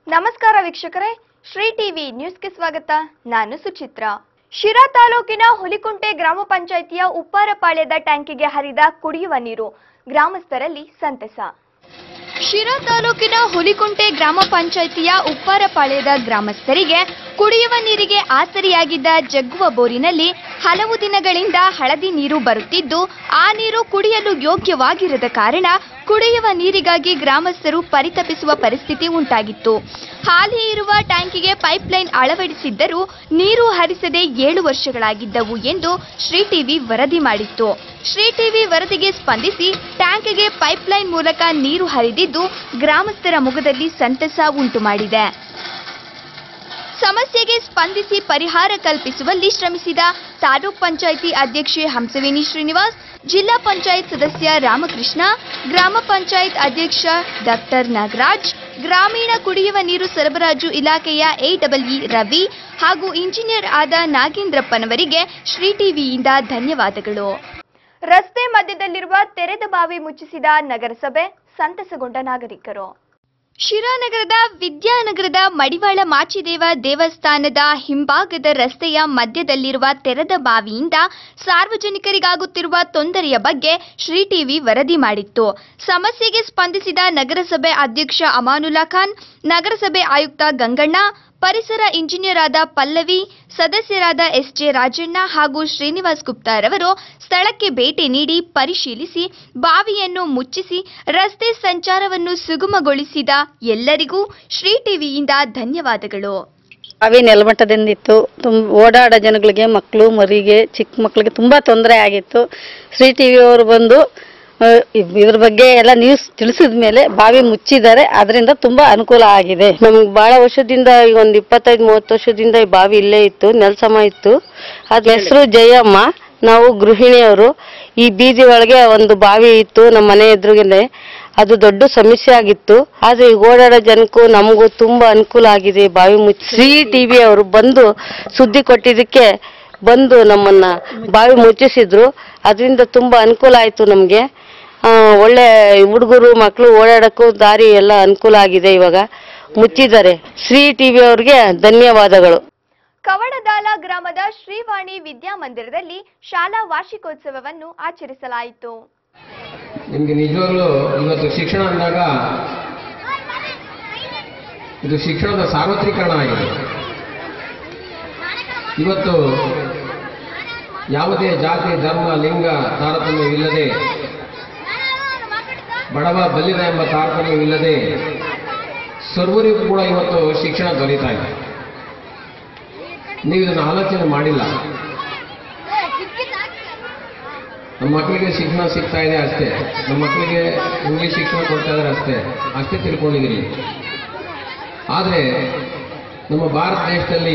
ನಮಸ್ಕಾರ ವೀಕ್ಷಕರೇ ಶ್ರೀ ಟಿವಿ ನ್ಯೂಸ್ಗೆ ಸ್ವಾಗತ ನಾನು ಸುಚಿತ್ರ ಶಿರಾ ತಾಲೂಕಿನ ಹುಲಿಕುಂಟೆ ಗ್ರಾಮ ಪಂಚಾಯಿತಿಯ ಉಪ್ಪಾರಪಾಳ್ಯದ ಟ್ಯಾಂಕಿಗೆ ಹರಿದ ಕುಡಿಯುವ ನೀರು ಗ್ರಾಮಸ್ಥರಲ್ಲಿ ಸಂತಸ ಶಿರಾ ತಾಲೂಕಿನ ಹುಲಿಕುಂಟೆ ಗ್ರಾಮ ಪಂಚಾಯಿತಿಯ ಉಪ್ಪಾರಪಾಳ್ಯದ ಗ್ರಾಮಸ್ಥರಿಗೆ ಕುಡಿಯುವ ನೀರಿಗೆ ಆಸರಿಯಾಗಿದ್ದ ಜಗ್ಗುವ ಬೋರಿನಲ್ಲಿ ಹಲವು ದಿನಗಳಿಂದ ಹಳದಿ ನೀರು ಬರುತ್ತಿದ್ದು ಆ ನೀರು ಕುಡಿಯಲು ಯೋಗ್ಯವಾಗಿರದ ಕಾರಣ ಕುಡಿಯುವ ನೀರಿಗಾಗಿ ಗ್ರಾಮಸ್ಥರು ಪರಿತಪಿಸುವ ಪರಿಸ್ಥಿತಿ ಉಂಟಾಗಿತ್ತು ಹಾಲಿ ಇರುವ ಟ್ಯಾಂಕಿಗೆ ಪೈಪ್ಲೈನ್ ಅಳವಡಿಸಿದ್ದರೂ ನೀರು ಹರಿಸದೆ ಏಳು ವರ್ಷಗಳಾಗಿದ್ದವು ಎಂದು ಶ್ರೀ ಟಿವಿ ವರದಿ ಮಾಡಿತ್ತು ಶ್ರೀ ಟಿವಿ ವರದಿಗೆ ಸ್ಪಂದಿಸಿ ಟ್ಯಾಂಕ್ಗೆ ಪೈಪ್ಲೈನ್ ಮೂಲಕ ನೀರು ಹರಿದಿದ್ದು ಗ್ರಾಮಸ್ಥರ ಮುಖದಲ್ಲಿ ಸಂತಸ ಉಂಟು ಮಾಡಿದೆ ಸಮಸ್ಯೆಗೆ ಸ್ಪಂದಿಸಿ ಪರಿಹಾರ ಕಲ್ಪಿಸುವಲ್ಲಿ ಶ್ರಮಿಸಿದ ತಾಲೂಕ್ ಪಂಚಾಯಿತಿ ಅಧ್ಯಕ್ಷೆ ಹಂಸವೇಣಿ ಶ್ರೀನಿವಾಸ್ ಜಿಲ್ಲಾ ಪಂಚಾಯತ್ ಸದಸ್ಯ ರಾಮಕೃಷ್ಣ ಗ್ರಾಮ ಪಂಚಾಯತ್ ಅಧ್ಯಕ್ಷ ಡಾಕ್ಟರ್ ನಾಗರಾಜ್ ಗ್ರಾಮೀಣ ಕುಡಿಯುವ ನೀರು ಸರಬರಾಜು ಇಲಾಖೆಯ ಎಡಬ್ಲ್ಇ ರವಿ ಹಾಗೂ ಇಂಜಿನಿಯರ್ ಆದ ನಾಗೇಂದ್ರಪ್ಪನವರಿಗೆ ಶ್ರೀ ಟಿವಿಯಿಂದ ಧನ್ಯವಾದಗಳು ರಸ್ತೆ ಮಧ್ಯದಲ್ಲಿರುವ ತೆರೆದ ಬಾವಿ ಮುಚ್ಚಿಸಿದ ನಗರಸಭೆ ಸಂತಸಗೊಂಡ ನಾಗರಿಕರು ಶಿರಾನಗರದ ವಿದ್ಯಾನಗರದ ಮಡಿವಾಳ ಮಾಚಿದೇವ ದೇವಸ್ಥಾನದ ಹಿಂಭಾಗದ ರಸ್ತೆಯ ಮಧ್ಯದಲ್ಲಿರುವ ತೆರೆದ ಬಾವಿಯಿಂದ ಸಾರ್ವಜನಿಕರಿಗಾಗುತ್ತಿರುವ ತೊಂದರೆಯ ಬಗ್ಗೆ ಶ್ರೀ ಟಿವಿ ವರದಿ ಮಾಡಿತ್ತು ಸಮಸ್ಯೆಗೆ ಸ್ಪಂದಿಸಿದ ನಗರಸಭೆ ಅಧ್ಯಕ್ಷ ಅಮಾನುಲ್ಲಾ ಖಾನ್ ನಗರಸಭೆ ಆಯುಕ್ತ ಗಂಗಣ್ಣ ಪರಿಸರ ಇಂಜಿನಿಯರ್ ಆದ ಪಲ್ಲವಿ ಸದಸ್ಯರಾದ ಎಸ್ ಜೆ ರಾಜಣ್ಣ ಹಾಗೂ ಶ್ರೀನಿವಾಸ್ ಗುಪ್ತಾರವರು ಸ್ಥಳಕ್ಕೆ ಭೇಟಿ ನೀಡಿ ಪರಿಶೀಲಿಸಿ ಬಾವಿಯನ್ನು ಮುಚ್ಚಿಸಿ ರಸ್ತೆ ಸಂಚಾರವನ್ನು ಸುಗಮಗೊಳಿಸಿದ ಎಲ್ಲರಿಗೂ ಶ್ರೀ ಟಿವಿಯಿಂದ ಧನ್ಯವಾದಗಳು ಬಾವಿ ನೆಲಮಟ್ಟದಿಂದಿತ್ತು ತುಂಬ ಓಡಾಡೋ ಜನಗಳಿಗೆ ಮಕ್ಕಳು ಮರಿಗೆ ಚಿಕ್ಕ ಮಕ್ಕಳಿಗೆ ತುಂಬ ತೊಂದರೆ ಆಗಿತ್ತು ಶ್ರೀ ಟಿ ಅವರು ಬಂದು ಆ, ಇದ್- ಇದ್ರ ಬಗ್ಗೆ ಎಲ್ಲ ನ್ಯೂಸ್ ತಿಳಿಸಿದ ಮೇಲೆ ಬಾವಿ ಮುಚ್ಚಿದ್ದಾರೆ ಅದರಿಂದ ತುಂಬಾ ಅನುಕೂಲ ಆಗಿದೆ ನಮ್ಗೆ ಬಹಳ ವರ್ಷದಿಂದ ಈಗ ಒಂದು ಇಪ್ಪತ್ತೈದು ಮೂವತ್ತು ವರ್ಷದಿಂದ ಈ ಬಾವಿ ಇಲ್ಲೇ ಇತ್ತು ನೆಲಸಮ ಇತ್ತು ಅದ್ರ ಹೆಸರು ಜಯಮ್ಮ ನಾವು ಗೃಹಿಣಿಯವರು ಈ ಬೀದಿ ಒಳಗೆ ಒಂದು ಬಾವಿ ಇತ್ತು ನಮ್ಮ ಮನೆ ಎದುರುಗಡೆ ಅದು ದೊಡ್ಡ ಸಮಸ್ಯೆ ಆಗಿತ್ತು ಆದ್ರೆ ಈಗ ಓಡಾಡೋ ಜನಕ್ಕೂ ನಮಗೂ ತುಂಬಾ ಅನುಕೂಲ ಆಗಿದೆ ಈ ಬಾವಿ ಮುಚ್ಚಿ ಶ್ರೀ ಟಿವಿ ಅವರು ಬಂದು ಸುದ್ದಿ ಕೊಟ್ಟಿದ್ದಕ್ಕೆ ಬಂದು ನಮ್ಮನ್ನ ಬಾವಿ ಮುಚ್ಚಿಸಿದ್ರು ಅದರಿಂದ ತುಂಬಾ ಅನುಕೂಲ ಆಯ್ತು ನಮ್ಗೆ ಆ, ಒಳ್ಳೆ ಹುಡುಗರು ಮಕ್ಕಳು ಓಡಾಡಕ್ಕೂ ದಾರಿ ಎಲ್ಲ ಅನುಕೂಲ ಆಗಿದೆ ಇವಾಗ ಮುಚ್ಚಿದ್ದಾರೆ ಶ್ರೀ ಟಿವಿ ಅವ್ರಿಗೆ ಧನ್ಯವಾದಗಳು ಕವಡದಾಲ ಗ್ರಾಮದ ಶ್ರೀವಾಣಿ ವಿದ್ಯಾಮಂದಿರದಲ್ಲಿ ಶಾಲಾ ವಾರ್ಷಿಕೋತ್ಸವವನ್ನು ಆಚರಿಸಲಾಯಿತು ನಿಮಗೆ ನಿಜವಾಗ್ಲೂ ಇವತ್ತು ಶಿಕ್ಷಣ ಅಂದಾಗ ಇದು ಶಿಕ್ಷಣದ ಸಾರ್ವತ್ರೀಕರಣ ಆಗಿದೆ ಇವತ್ತು ಯಾವುದೇ ಜಾತಿ ಧರ್ಮ ಲಿಂಗ ತಾರತಮ್ಯವಿಲ್ಲದೆ ಬಡವ ಬಲ್ಲಿದ ಎಂಬ ತಾರತಮ್ಯವಿಲ್ಲದೆ ಸರ್ವರಿಗೂ ಕೂಡ ಇವತ್ತು ಶಿಕ್ಷಣ ದೊರೀತಾ ಇದೆ ನೀವು ಇದನ್ನು ಆಲೋಚನೆ ಮಾಡಿಲ್ಲ ನಮ್ಮ ಮಕ್ಕಳಿಗೆ ಶಿಕ್ಷಣ ಸಿಗ್ತಾ ಇದೆ ಅಷ್ಟೇ ನಮ್ಮ ಮಕ್ಕಳಿಗೆ ಇಂಗ್ಲಿಷ್ ಶಿಕ್ಷಣ ಕೊಡ್ತಾ ಇದ್ದಾರೆ ಅಷ್ಟೇ ಅಷ್ಟೇ ತಿಳ್ಕೊಂಡಿದ್ದೀರಿ ಆದರೆ ನಮ್ಮ ಭಾರತ ದೇಶದಲ್ಲಿ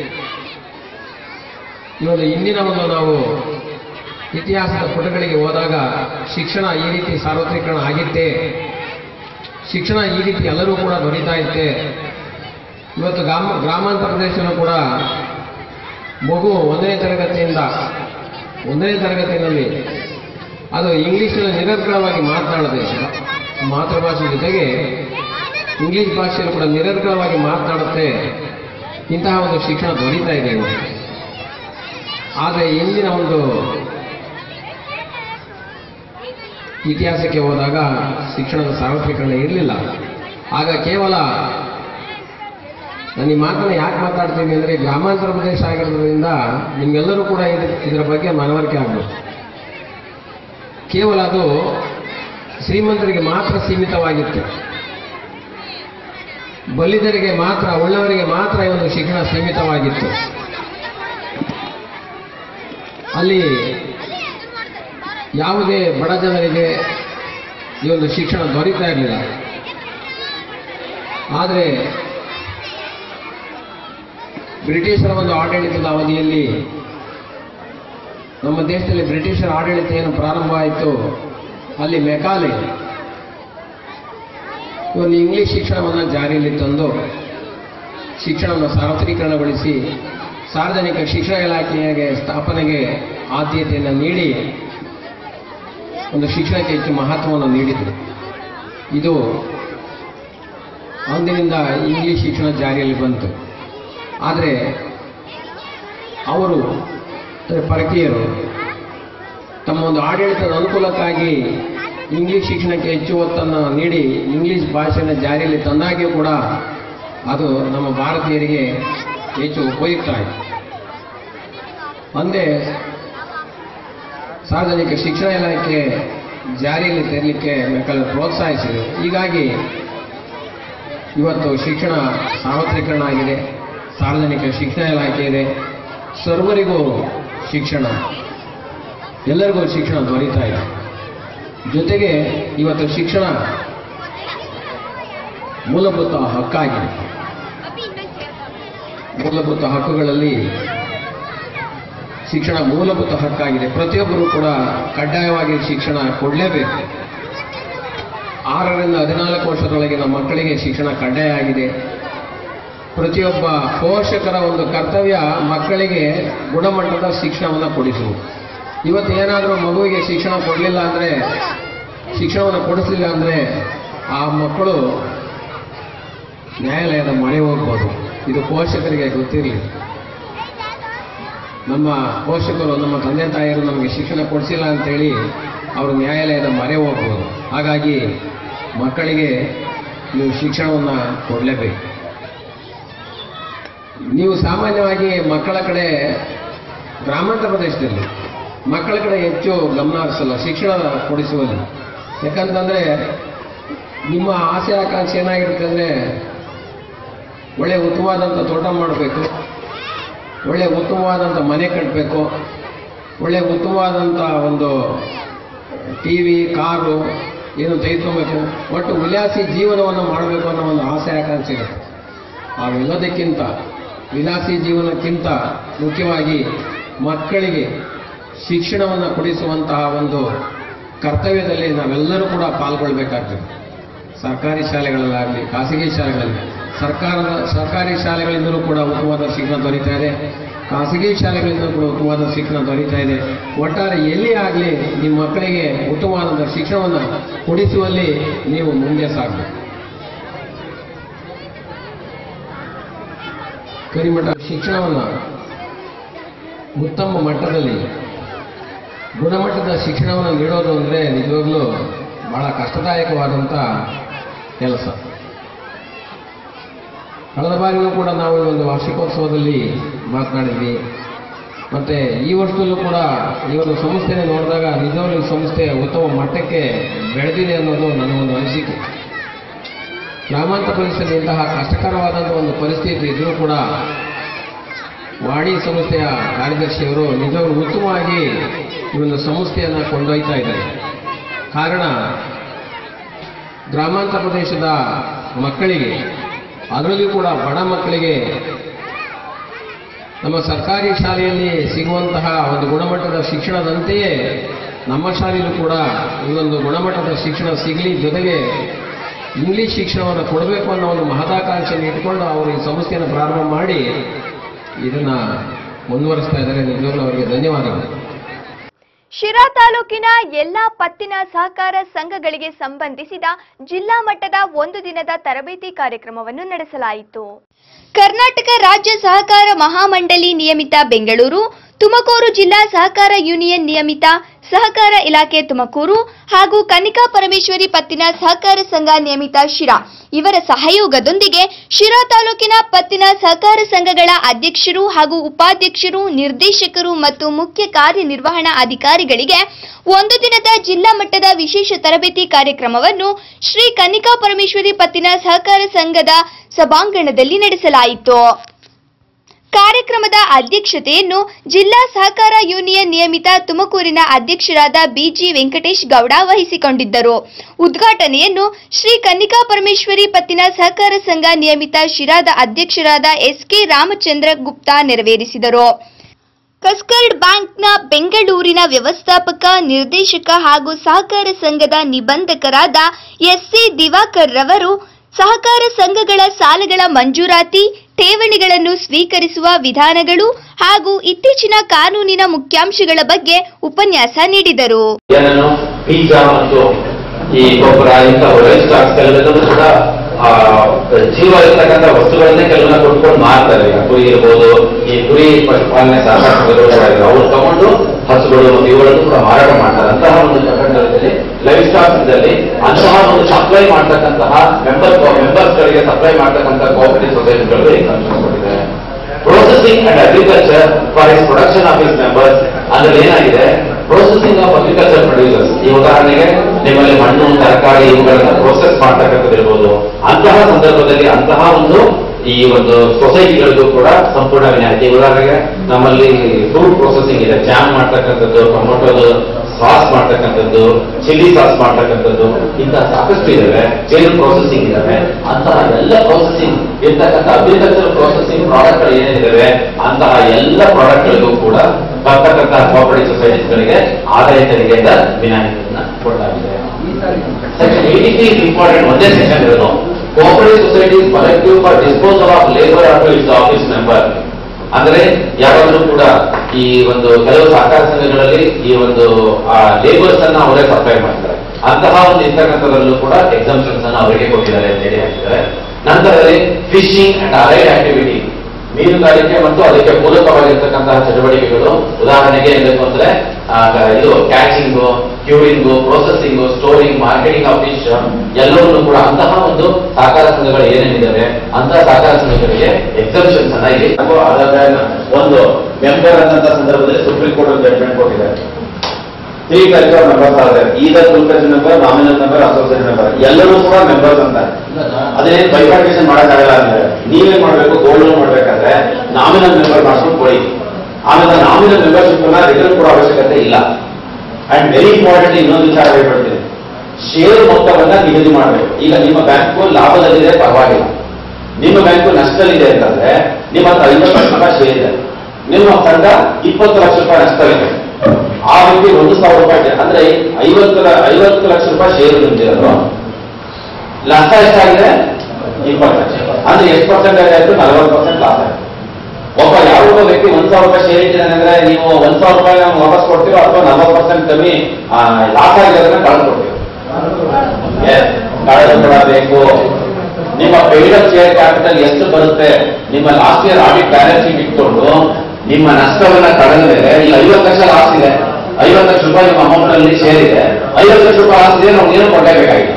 ಇವಾಗ ಇಂದಿನ ಒಂದು ನಾವು ಇತಿಹಾಸದ ಪುಟಗಳಿಗೆ ಹೋದಾಗ ಶಿಕ್ಷಣ ಈ ರೀತಿ ಸಾರ್ವತ್ರೀಕರಣ ಆಗಿತ್ತೆ ಶಿಕ್ಷಣ ಈ ರೀತಿ ಎಲ್ಲರೂ ಕೂಡ ದೊರೀತಾ ಇತ್ತೆ ಇವತ್ತು ಗ್ರಾಮ ಗ್ರಾಮಾಂತರ ಪ್ರದೇಶದಲ್ಲೂ ಕೂಡ ಮಗು ಒಂದನೇ ತರಗತಿಯಿಂದ ಒಂದನೇ ತರಗತಿಯಲ್ಲಿ ಅದು ಇಂಗ್ಲೀಷಲ್ಲಿ ನಿರರ್ಗಳವಾಗಿ ಮಾತನಾಡದೆ ಮಾತೃಭಾಷೆ ಜೊತೆಗೆ ಇಂಗ್ಲಿಷ್ ಭಾಷೆಯಲ್ಲಿ ಕೂಡ ನಿರರ್ಗಳವಾಗಿ ಮಾತನಾಡುತ್ತೆ ಇಂತಹ ಒಂದು ಶಿಕ್ಷಣ ದೊರೀತಾ ಇದೆ ಇವತ್ತು ಆದರೆ ಇಂದಿನ ಒಂದು ಇತಿಹಾಸಕ್ಕೆ ಹೋದಾಗ ಶಿಕ್ಷಣದ ಸಾರ್ವತ್ರೀಕರಣ ಇರಲಿಲ್ಲ ಆಗ ಕೇವಲ ನಾನು ಈ ಮಾತನ್ನು ಯಾಕೆ ಮಾತಾಡ್ತೀನಿ ಅಂದರೆ ಗ್ರಾಮಾಂತರ ಪ್ರದೇಶ ಆಗಿರೋದ್ರಿಂದ ನಿಮ್ಗೆಲ್ಲರೂ ಕೂಡ ಇದ್ರ ಇದರ ಬಗ್ಗೆ ಮನವರಿಕೆ ಆಗಬೇಕು ಕೇವಲ ಅದು ಶ್ರೀಮಂತರಿಗೆ ಮಾತ್ರ ಸೀಮಿತವಾಗಿತ್ತು ಬಲ್ಲಿದರಿಗೆ ಮಾತ್ರ ಒಳ್ಳೆಯವರಿಗೆ ಮಾತ್ರ ಈ ಒಂದು ಶಿಕ್ಷಣ ಸೀಮಿತವಾಗಿತ್ತು ಅಲ್ಲಿ ಯಾವುದೇ ಬಡ ಜನರಿಗೆ ಈ ಒಂದು ಶಿಕ್ಷಣ ದೊರೀತಾ ಇರಲಿಲ್ಲ ಆದರೆ ಬ್ರಿಟಿಷರ ಒಂದು ಆಡಳಿತದ ಅವಧಿಯಲ್ಲಿ ನಮ್ಮ ದೇಶದಲ್ಲಿ ಬ್ರಿಟಿಷರ ಆಡಳಿತ ಏನು ಪ್ರಾರಂಭ ಆಯಿತು ಅಲ್ಲಿ ಮೆಕಾಲೆ ಒಂದು ಇಂಗ್ಲಿಷ್ ಶಿಕ್ಷಣವನ್ನು ಜಾರಿಯಲ್ಲಿ ತಂದು ಶಿಕ್ಷಣವನ್ನು ಸಾರ್ವತ್ರೀಕರಣಗೊಳಿಸಿ ಸಾರ್ವಜನಿಕ ಶಿಕ್ಷಣ ಇಲಾಖೆಗೆ ಸ್ಥಾಪನೆಗೆ ಆದ್ಯತೆಯನ್ನು ನೀಡಿ ಒಂದು ಶಿಕ್ಷಣಕ್ಕೆ ಹೆಚ್ಚು ಮಹತ್ವವನ್ನು ನೀಡಿದರು ಇದು ಅಂದಿನಿಂದ ಇಂಗ್ಲಿಷ್ ಶಿಕ್ಷಣ ಜಾರಿಯಲ್ಲಿ ಬಂತು ಆದರೆ ಅವರು ಅಂದರೆ ಪರಕೀಯರು ತಮ್ಮ ಒಂದು ಆಡಳಿತದ ಅನುಕೂಲಕ್ಕಾಗಿ ಇಂಗ್ಲಿಷ್ ಶಿಕ್ಷಣಕ್ಕೆ ಹೆಚ್ಚು ಒತ್ತನ್ನು ನೀಡಿ ಇಂಗ್ಲಿಷ್ ಭಾಷೆಯನ್ನು ಜಾರಿಯಲ್ಲಿ ತಂದಾಗ್ಯೂ ಕೂಡ ಅದು ನಮ್ಮ ಭಾರತೀಯರಿಗೆ ಹೆಚ್ಚು ಉಪಯುಕ್ತ ಆಯಿತು ಒಂದೇ ಸಾರ್ವಜನಿಕ ಶಿಕ್ಷಣ ಇಲಾಖೆ ಜಾರಿಯಲ್ಲಿ ತರಲಿಕ್ಕೆ ಬೇಕಾದ ಪ್ರೋತ್ಸಾಹಿಸಿದೆ ಹೀಗಾಗಿ ಇವತ್ತು ಶಿಕ್ಷಣ ಸಾರ್ವತ್ರಿಕರಣ ಆಗಿದೆ ಸಾರ್ವಜನಿಕ ಶಿಕ್ಷಣ ಇಲಾಖೆ ಇದೆ ಸರ್ವರಿಗೂ ಶಿಕ್ಷಣ ಎಲ್ಲರಿಗೂ ಶಿಕ್ಷಣ ದೊರೀತಾ ಇದೆ ಜೊತೆಗೆ ಇವತ್ತು ಶಿಕ್ಷಣ ಮೂಲಭೂತ ಹಕ್ಕಾಗಿದೆ ಮೂಲಭೂತ ಹಕ್ಕುಗಳಲ್ಲಿ ಶಿಕ್ಷಣ ಮೂಲಭೂತ ಹಕ್ಕಾಗಿದೆ ಪ್ರತಿಯೊಬ್ಬರೂ ಕೂಡ ಕಡ್ಡಾಯವಾಗಿ ಶಿಕ್ಷಣ ಕೊಡಲೇಬೇಕು ಆರರಿಂದ ಹದಿನಾಲ್ಕು ವರ್ಷದೊಳಗಿನ ಮಕ್ಕಳಿಗೆ ಶಿಕ್ಷಣ ಕಡ್ಡಾಯ ಆಗಿದೆ ಪ್ರತಿಯೊಬ್ಬ ಪೋಷಕರ ಒಂದು ಕರ್ತವ್ಯ ಮಕ್ಕಳಿಗೆ ಗುಣಮಟ್ಟದ ಶಿಕ್ಷಣವನ್ನು ಕೊಡಿಸುವುದು ಇವತ್ತು ಏನಾದರೂ ಮಗುವಿಗೆ ಶಿಕ್ಷಣ ಕೊಡಲಿಲ್ಲ ಅಂದರೆ ಶಿಕ್ಷಣವನ್ನು ಕೊಡಿಸಲಿಲ್ಲ ಅಂದರೆ ಆ ಮಕ್ಕಳು ನ್ಯಾಯಾಲಯದ ಮೊರೆ ಹೋಗ್ಬೋದು ಇದು ಪೋಷಕರಿಗೆ ಗೊತ್ತಿರಲಿ ನಮ್ಮ ಪೋಷಕರು ನಮ್ಮ ತಂದೆ ತಾಯಿಯರು ನಮಗೆ ಶಿಕ್ಷಣ ಕೊಡಿಸಿಲ್ಲ ಅಂತೇಳಿ ಅವರು ನ್ಯಾಯಾಲಯದ ಮೊರೆ ಹೋಗ್ಬೋದು ಹಾಗಾಗಿ ಮಕ್ಕಳಿಗೆ ನೀವು ಶಿಕ್ಷಣವನ್ನು ಕೊಡಲೇಬೇಕು ನೀವು ಸಾಮಾನ್ಯವಾಗಿ ಮಕ್ಕಳ ಕಡೆ ಗ್ರಾಮಾಂತರ ಪ್ರದೇಶದಲ್ಲಿ ಮಕ್ಕಳ ಕಡೆ ಹೆಚ್ಚು ಗಮನ ಹರಿಸಲ್ಲ ಶಿಕ್ಷಣ ಕೊಡಿಸುವಲ್ಲಿ ಯಾಕಂತಂದರೆ ನಿಮ್ಮ ಆಸೆ ಆಕಾಂಕ್ಷೆ ಏನಾಗಿರುತ್ತೆ ಅಂದರೆ ಒಳ್ಳೆಯ ಉತ್ತಮವಾದಂಥ ತೋಟ ಮಾಡಬೇಕು ಒಳ್ಳೆಯ ಉತ್ತಮವಾದಂಥ ಮನೆ ಕಟ್ಟಬೇಕು ಒಳ್ಳೆಯ ಉತ್ತಮವಾದಂಥ ಒಂದು ಟಿ ವಿ ಕಾರು ಏನು ತೆಗೆದುಕೊಬೇಕು ಒಟ್ಟು ವಿಲಾಸಿ ಜೀವನವನ್ನು ಮಾಡಬೇಕು ಅನ್ನೋ ಒಂದು ಆಸೆ ಆಕಾಂಕ್ಷೆ ಇರುತ್ತೆ ಅವೆಲ್ಲದಕ್ಕಿಂತ ವಿಲಾಸಿ ಜೀವನಕ್ಕಿಂತ ಮುಖ್ಯವಾಗಿ ಮಕ್ಕಳಿಗೆ ಶಿಕ್ಷಣವನ್ನು ಕೊಡಿಸುವಂತಹ ಒಂದು ಕರ್ತವ್ಯದಲ್ಲಿ ನಾವೆಲ್ಲರೂ ಕೂಡ ಪಾಲ್ಗೊಳ್ಬೇಕಾಗ್ತದೆ ಸರ್ಕಾರಿ ಶಾಲೆಗಳಲ್ಲಾಗಲಿ ಖಾಸಗಿ ಶಾಲೆಗಳಲ್ಲಿ ಸರ್ಕಾರದ ಸರ್ಕಾರಿ ಶಾಲೆಗಳಿಂದಲೂ ಕೂಡ ಉತ್ತಮವಾದ ಶಿಕ್ಷಣ ದೊರೀತಾ ಇದೆ ಖಾಸಗಿ ಶಾಲೆಗಳಿಂದ ಕೂಡ ಉತ್ತಮವಾದ ಶಿಕ್ಷಣ ದೊರೀತಾ ಇದೆ ಒಟ್ಟಾರೆ ಎಲ್ಲಿ ಆಗಲಿ ನಿಮ್ಮ ಮಕ್ಕಳಿಗೆ ಉತ್ತಮವಾದ ಶಿಕ್ಷಣವನ್ನು ಕೊಡಿಸುವಲ್ಲಿ ನೀವು ಮುಂದೆ ಸಾಗಬೇಕು ಕರಿಮಠ ಶಿಕ್ಷಣವನ್ನು ಉತ್ತಮ ಮಟ್ಟದಲ್ಲಿ ಗುಣಮಟ್ಟದ ಶಿಕ್ಷಣವನ್ನು ನೀಡೋದು ಅಂದರೆ ನಿಜವಾಗ್ಲೂ ಬಹಳ ಕಷ್ಟದಾಯಕವಾದಂಥ ಕೆಲಸ ಕಳೆದ ಬಾರಿಯೂ ಕೂಡ ನಾವು ಈ ಒಂದು ವಾರ್ಷಿಕೋತ್ಸವದಲ್ಲಿ ಮಾತನಾಡಿದ್ವಿ ಮತ್ತು ಈ ವರ್ಷದಲ್ಲೂ ಕೂಡ ಈ ಒಂದು ಸಂಸ್ಥೆನ ನೋಡಿದಾಗ ನಿಜವಾಗ್ಲೂ ಈ ಸಂಸ್ಥೆ ಉತ್ತಮ ಮಟ್ಟಕ್ಕೆ ಬೆಳೆದಿದೆ ಅನ್ನೋದು ನನ್ನ ಒಂದು ಅನಿಸಿಕೆ ಗ್ರಾಮಾಂತರ ಪ್ರದೇಶದಲ್ಲಿ ಇಂತಹ ಕಷ್ಟಕರವಾದಂಥ ಒಂದು ಪರಿಸ್ಥಿತಿ ಇದ್ರೂ ಕೂಡ ವಾಣಿ ಸಂಸ್ಥೆಯ ಕಾರ್ಯದರ್ಶಿಯವರು ನಿಜವಾಗ್ಲೂ ಉತ್ತಮವಾಗಿ ಈ ಒಂದು ಸಂಸ್ಥೆಯನ್ನು ಕೊಂಡೊಯ್ತಾ ಇದ್ದಾರೆ ಕಾರಣ ಗ್ರಾಮಾಂತರ ಪ್ರದೇಶದ ಮಕ್ಕಳಿಗೆ ಅದರಲ್ಲಿಯೂ ಕೂಡ ಬಡ ಮಕ್ಕಳಿಗೆ ನಮ್ಮ ಸರ್ಕಾರಿ ಶಾಲೆಯಲ್ಲಿ ಸಿಗುವಂತಹ ಒಂದು ಗುಣಮಟ್ಟದ ಶಿಕ್ಷಣದಂತೆಯೇ ನಮ್ಮ ಶಾಲೆಯಲ್ಲೂ ಕೂಡ ಈ ಒಂದು ಗುಣಮಟ್ಟದ ಶಿಕ್ಷಣ ಸಿಗಲಿ ಜೊತೆಗೆ ಇಂಗ್ಲಿಷ್ ಶಿಕ್ಷಣವನ್ನು ಕೊಡಬೇಕು ಅನ್ನೋ ಒಂದು ಮಹದಾಕಾಂಕ್ಷೆಯನ್ನು ಇಟ್ಕೊಂಡು ಅವರು ಈ ಸಂಸ್ಥೆಯನ್ನು ಪ್ರಾರಂಭ ಮಾಡಿ ಇದನ್ನು ಮುಂದುವರಿಸ್ತಾ ಇದ್ದಾರೆ ನಿಜವಾಗ್ಲೂ ಅವರಿಗೆ ಧನ್ಯವಾದಗಳು ಶಿರಾ ತಾಲೂಕಿನ ಎಲ್ಲಾ ಪತ್ತಿನ ಸಹಕಾರ ಸಂಘಗಳಿಗೆ ಸಂಬಂಧಿಸಿದ ಜಿಲ್ಲಾ ಮಟ್ಟದ ಒಂದು ದಿನದ ತರಬೇತಿ ಕಾರ್ಯಕ್ರಮವನ್ನು ನಡೆಸಲಾಯಿತು ಕರ್ನಾಟಕ ರಾಜ್ಯ ಸಹಕಾರ ಮಹಾಮಂಡಳಿ ನಿಯಮಿತ ಬೆಂಗಳೂರು ತುಮಕೂರು ಜಿಲ್ಲಾ ಸಹಕಾರ ಯೂನಿಯನ್ ನಿಯಮಿತ ಸಹಕಾರ ಇಲಾಖೆ ತುಮಕೂರು ಹಾಗೂ ಕನಿಕಾ ಪರಮೇಶ್ವರಿ ಪತ್ತಿನ ಸಹಕಾರ ಸಂಘ ನಿಯಮಿತ ಶಿರಾ ಇವರ ಸಹಯೋಗದೊಂದಿಗೆ ಶಿರಾ ತಾಲೂಕಿನ ಪತ್ತಿನ ಸಹಕಾರ ಸಂಘಗಳ ಅಧ್ಯಕ್ಷರು ಹಾಗೂ ಉಪಾಧ್ಯಕ್ಷರು ನಿರ್ದೇಶಕರು ಮತ್ತು ಮುಖ್ಯ ಕಾರ್ಯನಿರ್ವಹಣಾ ಅಧಿಕಾರಿಗಳಿಗೆ ಒಂದು ದಿನದ ಜಿಲ್ಲಾ ಮಟ್ಟದ ವಿಶೇಷ ತರಬೇತಿ ಕಾರ್ಯಕ್ರಮವನ್ನು ಶ್ರೀ ಕನಿಕಾ ಪರಮೇಶ್ವರಿ ಪತ್ತಿನ ಸಹಕಾರ ಸಂಘದ ಸಭಾಂಗಣದಲ್ಲಿ ನಡೆಸಲಾಯಿತು ಕಾರ್ಯಕ್ರಮದ ಅಧ್ಯಕ್ಷತೆಯನ್ನು ಜಿಲ್ಲಾ ಸಹಕಾರ ಯೂನಿಯನ್ ನಿಯಮಿತ ತುಮಕೂರಿನ ಅಧ್ಯಕ್ಷರಾದ ಬಿಜಿ ವೆಂಕಟೇಶ್ ಗೌಡ ವಹಿಸಿಕೊಂಡಿದ್ದರು ಉದ್ಘಾಟನೆಯನ್ನು ಶ್ರೀ ಕನ್ನಿಕಾ ಪರಮೇಶ್ವರಿ ಪತ್ತಿನ ಸಹಕಾರ ಸಂಘ ನಿಯಮಿತ ಶಿರಾದ ಅಧ್ಯಕ್ಷರಾದ ಎಸ್ಕೆ ರಾಮಚಂದ್ರ ಗುಪ್ತಾ ನೆರವೇರಿಸಿದರು ಕಸ್ಕರ್ಡ್ ಬ್ಯಾಂಕ್ನ ಬೆಂಗಳೂರಿನ ವ್ಯವಸ್ಥಾಪಕ ನಿರ್ದೇಶಕ ಹಾಗೂ ಸಹಕಾರ ಸಂಘದ ನಿಬಂಧಕರಾದ ಎಸ್ಸಿ ದಿವಾಕರ್ ರವರು ಸಹಕಾರ ಸಂಘಗಳ ಸಾಲಗಳ ಮಂಜೂರಾತಿ ಠೇವಣಿಗಳನ್ನು ಸ್ವೀಕರಿಸುವ ವಿಧಾನಗಳು ಹಾಗೂ ಇತ್ತೀಚಿನ ಕಾನೂನಿನ ಮುಖ್ಯಾಂಶಗಳ ಬಗ್ಗೆ ಉಪನ್ಯಾಸ ನೀಡಿದರು ಏನನ್ನು ಬೀಜ ಮತ್ತು ಈ ಗೊಬ್ಬರ ಇಂತಹ ವೇಸ್ಟ್ ಸ್ಟಾಕ್ಸ್ ಎಲ್ಲದನ್ನು ಕೂಡ ಆ, ಜೀವ ಇರ್ತಕ್ಕಂಥ ವಸ್ತುಗಳನ್ನೇ ಕೆಲವನ್ನ ಕೊಟ್ಕೊಂಡು ಮಾರ್ತಾರೆ ಈಗ ಕುರಿ ಇರ್ಬೋದು ಈ ಕುರಿ ಪಶುಪಾಲನೆ ಸಹಕಾರಗಳು ಕೂಡ ಇದೆ ಅವ್ರು ತಗೊಂಡು ಹಸುಗಳು ಮತ್ತು ಇವುಗಳನ್ನು ಕೂಡ ಮಾರಾಟ ಮಾಡ್ತಾರೆ ಅಂತಹ ಒಂದು ಪ್ರಕರಣದಲ್ಲಿ ಲೈಫ್ ಸ್ಟಾಕ್ ಇದ್ದಲ್ಲಿ ಅಂತಹ ಒಂದು ಸಪ್ಲೈ ಮಾಡ್ತಕ್ಕಂತಹ ಮೆಂಬರ್ ಮೆಂಬರ್ಸ್ ಗಳಿಗೆ ಸಪ್ಲೈ ಮಾಡ್ತಕ್ಕಂಥ ಕೋಆಪರೇಟಿವ್ ಸೊಸೈಟಿಗಳು ಎಕ್ಸಾಮ್ಷನ್ ಕೊಟ್ಟಿದೆ processing and agriculture for its production of its members ಅದ್ರಲ್ಲಿ ಏನಾಗಿದೆ ಪ್ರೊಸೆಸಿಂಗ್ ಆಫ್ ಅಗ್ರಿಕಲ್ಚರ್ ಪ್ರೊಡ್ಯೂಸರ್ಸ್ ಈ ಉದಾಹರಣೆಗೆ ನಿಮ್ಮಲ್ಲಿ ಮಣ್ಣು ತರಕಾರಿ ಇವುಗಳನ್ನ ಪ್ರೊಸೆಸ್ ಮಾಡ್ತಕ್ಕಂಥದ್ದು ಇರ್ಬೋದು ಅಂತಹ ಸಂದರ್ಭದಲ್ಲಿ ಅಂತಹ ಒಂದು ಈ ಒಂದು ಸೊಸೈಟಿಗಳಿಗೂ ಕೂಡ ಸಂಪೂರ್ಣ ವಿನಾಯಿತಿ ಉದಾಹರಣೆಗೆ ನಮ್ಮಲ್ಲಿ ಫ್ರೂಟ್ ಪ್ರೊಸೆಸಿಂಗ್ ಇದೆ ಜಾಮ್ ಮಾಡ್ತಕ್ಕಂಥದ್ದು ಟೊಮೊಟೊದು ಸಾಸ್ ಮಾಡ್ತಕ್ಕಂಥದ್ದು ಚಿಲ್ಲಿ ಸಾಸ್ ಮಾಡ್ತಕ್ಕಂಥದ್ದು ಇಂತಹ ಸಾಕಷ್ಟು ಇದಾವೆ ಚೇರು ಪ್ರೊಸೆಸಿಂಗ್ ಇದಾವೆ ಅಂತಹ ಎಲ್ಲ ಪ್ರೊಸೆಸಿಂಗ್ ಇರ್ತಕ್ಕಂಥ ಅಗ್ರಿಕಲ್ಚರ್ ಪ್ರೊಸೆಸಿಂಗ್ ಪ್ರಾಡಕ್ಟ್ ಗಳು ಏನೇನಿದಾವೆ ಅಂತಹ ಎಲ್ಲ ಪ್ರಾಡಕ್ಟ್ ಗಳಿಗೂ ಕೂಡ ಬರ್ತಕ್ಕಂತಹ ಕೋಆಪರೇಟಿವ್ ಸೊಸೈಟೀಸ್ಗಳಿಗೆ ಆದಾಯ ತೆರಿಗೆಯಿಂದ ವಿನಾಯಿತಿಯನ್ನ ಕೊಡಲಾಗಿದೆ section eighty three is important ಒಂದೇ ಸೆಕ್ಷನ್ ಇರೋದು cooperative societies collective for disposal of labour of its office member ಅಂದ್ರೆ ಯಾವಾಗಲೂ ಕೂಡ ಈ ಒಂದು ಕೆಲವು ಸಹಕಾರ ಸಂಘಗಳಲ್ಲಿ ಈ ಒಂದು ಲೇಬರ್ಸ್ ಅನ್ನ ಅವರೇ ಸಪ್ಲೈ ಮಾಡ್ತಾರೆ ಅಂತಹ ಒಂದು ಇರ್ತಕ್ಕಂಥದ್ರಲ್ಲೂ ಕೂಡ ಎಕ್ಸಾಮ್ಷನ್ಸ್ ಅನ್ನ ಅವರಿಗೆ ಕೊಟ್ಟಿದ್ದಾರೆ ಅಂತ ಹೇಳಿ ಹಾಕಿದ್ದಾರೆ ನಂತರದಲ್ಲಿ ಫಿಶಿಂಗ್ ಅಂಡ್ ಅಲೈಡ್ ಆಕ್ಟಿವಿಟಿ ಮೀನುಗಾರಿಕೆ ಮತ್ತು ಅದಕ್ಕೆ ಪೂರಕವಾಗಿರ್ತಕ್ಕಂತಹ ಚಟುವಟಿಕೆಗಳು ಉದಾಹರಣೆಗೆ ಏನ್ಬೇಕು ಅಂದ್ರೆ ಆ, ಇದು catching curing processing storing marketing of fish ಎಲ್ಲವನ್ನೂ ಕೂಡ ಅಂತಹ ಒಂದು ಸಹಕಾರ ಸಂಘಗಳು ಏನೇನಿದ್ದಾವೆ ಅಂತಹ ಸಹಕಾರ ಸಂಘಗಳಿಗೆ ಎಕ್ಸೆಪ್ಷನ್ಸ್ ಅನ್ನ ಇಲ್ಲಿ ಹಾಗೂ ಅದಾದ ಒಂದು ಮೆಂಬರ್ ಅನ್ನಂತ ಸಂದರ್ಭದಲ್ಲಿ ಸುಪ್ರೀಂ ಕೋರ್ಟ್ ಒಂದು ಜಡ್ಜ್ಮೆಂಟ್ ಕೊಟ್ಟಿದ್ದಾರೆ ತ್ರೀ ಟೈಪ್ಸ್ ಆಫ್ ಮೆಂಬರ್ಸ್ ಆದ್ರೆ either full page member nominal member associate member ಎಲ್ಲರೂ ಕೂಡ ಮೆಂಬರ್ಸ್ ಅಂತ ಅದೇನ್ ಬೈಫಾರ್ಕೇಶನ್ ಮಾಡಕ್ಕಾಗಲ್ಲ ಅಂದ್ರೆ ನೀವೇನ್ ಮಾಡ್ಬೇಕು ಗೋಲ್ಡ್ ಲೋನ್ ಮಾಡ್ಬೇಕಾದ್ರೆ ನಾಮಿನಲ್ ಮೆಂಬರ್ ಮಾಡ್ಕೊಂಡು ಕೊಡಿ ಆಮೇಲೆ ನಾಮಿನಲ್ ಮೆಂಬರ್ಶಿಪ್ ಅನ್ನ ರಿಟರ್ನ್ ಕೊಡೋ ಅವಶ್ಯಕತೆ ಇಲ್ಲ ಅಂಡ್ ವೆರಿ ಇಂಪಾರ್ಟೆಂಟ್ ಇನ್ನೊಂದು ವಿಚಾರ ಹೇಳ್ಬಿಡ್ತೀನಿ ಶೇರ್ ಮೊತ್ತವನ್ನ ನಿಗದಿ ಮಾಡಬೇಕು ಈಗ ನಿಮ್ಮ ಬ್ಯಾಂಕು ಲಾಭದಲ್ಲಿದೆ ಪರವಾಗಿಲ್ಲ ನಿಮ್ಮ ಬ್ಯಾಂಕು ನಷ್ಟದಲ್ಲಿದೆ ಅಂತಂದ್ರೆ ನಿಮ್ಮ ಹತ್ರ ಐವತ್ತು ಲಕ್ಷ ರೂಪಾಯಿ ಶೇರ್ ಇದೆ ನಿಮ್ಮ ಸಂಘ ಇಪ್ಪತ್ತು ಲಕ್ಷ ರೂಪಾಯಿ ನಷ್ಟವಿದೆ ಆ ವ್ಯಕ್ತಿ ಒಂದು ಸಾವಿರ ರೂಪಾಯಿ ಇದೆ. ಅಂದ್ರೆ ಐವತ್ತು ಲ- ಐವತ್ತು ಲಕ್ಷ ರೂಪಾಯಿ ಶೇರ್ ನಿಂತಿರೋದು ನಷ್ಟ ಎಷ್ಟಾಗಿದೆ ಇಪ್ಪತ್ತು ಲಕ್ಷ ಅಂದ್ರೆ ಎಷ್ಟು ಪರ್ಸೆಂಟೇಜ್ ಆಯ್ತು ನಲವತ್ತು ಪರ್ಸೆಂಟ್ ಲಾಸ್ ಆಯ್ತು ಒಬ್ಬ ಯಾವೊಬ್ಬ ವ್ಯಕ್ತಿ ಒಂದ್ ಸಾವಿರ ರೂಪಾಯಿ ಶೇರ್ ಇಟ್ಟಿದ್ದಾನೆ ಅಂದ್ರೆ ನೀವು ಒಂದ್ ಸಾವಿರ ರೂಪಾಯಿ ನಾವು ವಾಪಸ್ ಕೊಡ್ತೀರೋ ಅಥವಾ ನಲವತ್ತು ಪರ್ಸೆಂಟ್ ಕಮ್ಮಿ ಲಾಸ್ ಆಗಿರೋದನ್ನ ಕಳೆದು ಕೊಡ್ತೀವಿ ಕಳೆದು ಕೊಡಬೇಕು ನಿಮ್ಮ ಪೇಯ್ಡ್ ಶೇರ್ ಕ್ಯಾಪಿಟಲ್ ಎಷ್ಟು ಬರುತ್ತೆ ನಿಮ್ಮ last year audit balance sheet ಇಟ್ಕೊಂಡು ನಿಮ್ಮ ನಷ್ಟವನ್ನ ಕಳೆದ ಮೇಲೆ ಈಗ ಐವತ್ತು ಲಕ್ಷ ಲಾಸ್ ಇದೆ ಐವತ್ತು ಲಕ್ಷ ರೂಪಾಯಿ ನಿಮ್ಮ ಅಮೌಂಟ್ ಅಲ್ಲಿ ಶೇರ್ ಇದೆ ಐವತ್ತು ಲಕ್ಷ ರೂಪಾಯಿ ಲಾಸ್ ಇದೆ ನಾವು ಏನು ಕೊಡಲೇಬೇಕಾಗಿದೆ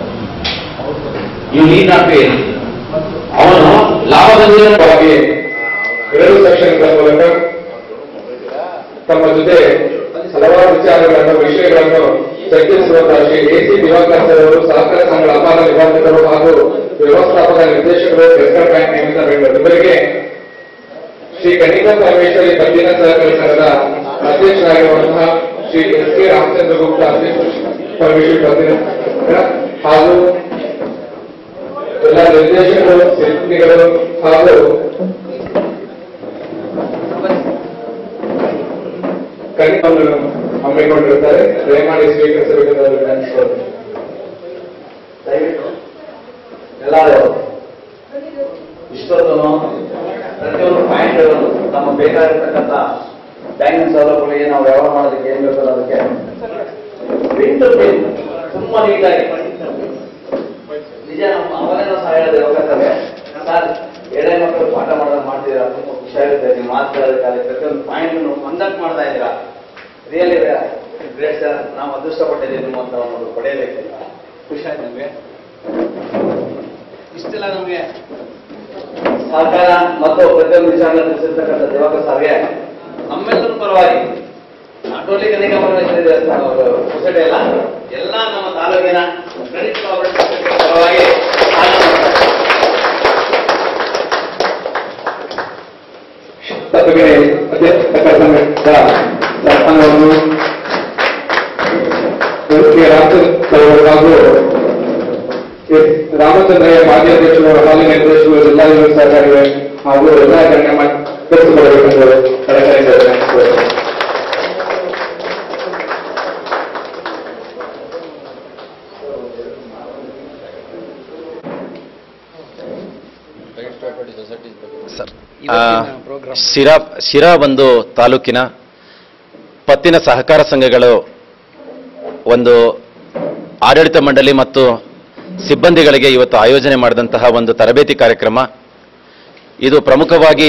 ಯು ನೀಡ್ ನಾಟ್ ಪೇ ಅವನು ಲಾಭದಲ್ಲಿ ಪರವಾಗಿ ಎರಡು ಸೆಕ್ಷನ್ಗಳ ಮೂಲಕ ತಮ್ಮ ಜೊತೆ ಹಲವಾರು ವಿಚಾರಗಳನ್ನು ವಿಷಯಗಳನ್ನು ಚರ್ಚಿಸುವಂತಹ Shri A C Diwakar sir ಅವರು ಸಹಕಾರ ಸಂಘಗಳ ಅಪಾರ ನಿರ್ವಾಹಕರು ಹಾಗೂ ವ್ಯವಸ್ಥಾಪಕ ನಿರ್ದೇಶಕರು ರಿಸರ್ವ್ ಬ್ಯಾಂಕ್ ನೇಮಿತ ಬೆಂಗಳೂರು ಇವರಿಗೆ ಶ್ರೀ ಕನ್ನಿಕಾ ಪರಮೇಶ್ವರಿ ಕಲ್ಲಿನ ಸಹಕಾರಿ ಸಂಘದ ಅಧ್ಯಕ್ಷರಾಗಿರುವಂತಹ ಶ್ರೀ ಎಸ್ ಕೆ ರಾಮಚಂದ್ರ ಗುಪ್ತ ಅಧ್ಯಕ್ಷ ಪರಮೇಶ್ವರಿ ಕಲ್ಲಿನ ಹಾಗೂ ಎಲ್ಲ ನಿರ್ದೇಶಕರು ಶಿಲ್ಪಿಗಳು ಹಾಗೂ ಕನಿವನ್ನು ಹಮ್ಮಿಕೊಂಡಿರುತ್ತಾರೆ ದಯಮಾಡಿ ಸ್ವೀಕರಿಸಬೇಕೆಂದು ವಿನಂತಿಸುತ್ತೇನೆ ದಯವಿಟ್ಟು ಎಲ್ಲರೂ ಇಷ್ಟೊತ್ತನು ಪ್ರತಿಯೊಂದು ಪಾಯಿಂಟ್ಗಳನ್ನು ನಮ್ಮ ಬೇಕಾಗಿರ್ತಕ್ಕಂಥ ಬ್ಯಾಂಕಿಂಗ್ ಸೌಲಭ್ಯಗಳಿಗೆ ನಾವು ವ್ಯವಹಾರ ಮಾಡೋದಕ್ಕೆ ಏನ್ ಬೇಕಲ್ಲ ಅದಕ್ಕೆ ಬಿನ್ ಟು ಬಿನ್ ತುಂಬಾ ನೀಟಾಗಿ ನಿಜ ನಮ್ಮ ಅವಾಗೇನೋ ಸಹ ಹೇಳಿದ್ರೆ ಹೋಗ್ಬೇಕಾದ್ರೆ ಸರ್ ಎಳೆ ಮಕ್ಕಳು ಪಾಠ ಮಾಡೋದು ಮಾಡ್ತಿದ್ದೀರಾ ತುಂಬಾ ಖುಷಿ ಆಗುತ್ತೆ ನೀವು ಮಾತಾಡೋದಕ್ಕಾಗಲಿ ಪ್ರತಿಯೊಂದು ಪಾಯಿಂಟ್ ಕಂಡಕ್ಟ್ ಮಾಡ್ತಾ ಇದ್ದೀರಾ ರಿಯಲಿ ಗ್ರೇಟ್ ಸರ್ ನಾವು ಅದೃಷ್ಟಪಟ್ಟಿದ್ದೀವಿ ನಿಮ್ಮಂತ ಒಂದು ಪಡೆಯಬೇಕಿಲ್ಲ ಖುಷಿ ಆಯ್ತು ನಮಗೆ ಇಷ್ಟೆಲ್ಲ ನಮಗೆ ಸಹಕಾರ ಮತ್ತು ಪ್ರತಿಯೊಂದು ವಿಚಾರ ತಿಳಿಸಿರ್ತಕ್ಕಂಥ ದಿವಾಕರ್ ಸರ್ಗೆ ನಮ್ಮೆಲ್ಲರ ಪರವಾಗಿ ನಾಟ್ ಓನ್ಲಿ ಕನಿಕಾ ಪರಮೇಶ್ವರಿ ದೇವಸ್ಥಾನ ಸೊಸೈಟಿ ಅಲ್ಲ ಎಲ್ಲ ನಮ್ಮ ತಾಲೂಕಿನ ಕ್ರೆಡಿಟ್ ಕೋಆಪರೇಟಿವ್ ಸೊಸೈಟಿ ಪರವಾಗಿ ತಪ್ಪಗೆ ಅಧ್ಯಕ್ಷ ಸಂಘದ ಸರ್ಪಂಚವನ್ನು ಎಸ್ ಕೆ ರಾಮಚಂದ್ರ ಅವರು ಹಾಗೂ ಎಸ್ ರಾಮಚಂದ್ರಯ್ಯ ಮಾಜಿ ಅಧ್ಯಕ್ಷರು ಹಾಲಿ ನಿರ್ದೇಶಕರು ಜಿಲ್ಲಾ ಯುವ ಸಹಕಾರಿಗಳು ಹಾಗೂ ಎಲ್ಲ ಗಣ್ಯ ತಿಳಿಸಿಕೊಡಬೇಕೆಂದು ಕಳಕಳಿಯಿಂದ ವಿನಂತಿಸುತ್ತೇನೆ. ಸರ್ ಆ, ಶಿರಾ ಶಿರಾ ಒಂದು ತಾಲೂಕಿನ ಪತ್ತಿನ ಸಹಕಾರ ಸಂಘಗಳು ಒಂದು ಆಡಳಿತ ಮಂಡಳಿ ಮತ್ತು ಸಿಬ್ಬಂದಿಗಳಿಗೆ ಇವತ್ತು ಆಯೋಜನೆ ಮಾಡಿದಂತಹ ಒಂದು ತರಬೇತಿ ಕಾರ್ಯಕ್ರಮ ಇದು ಪ್ರಮುಖವಾಗಿ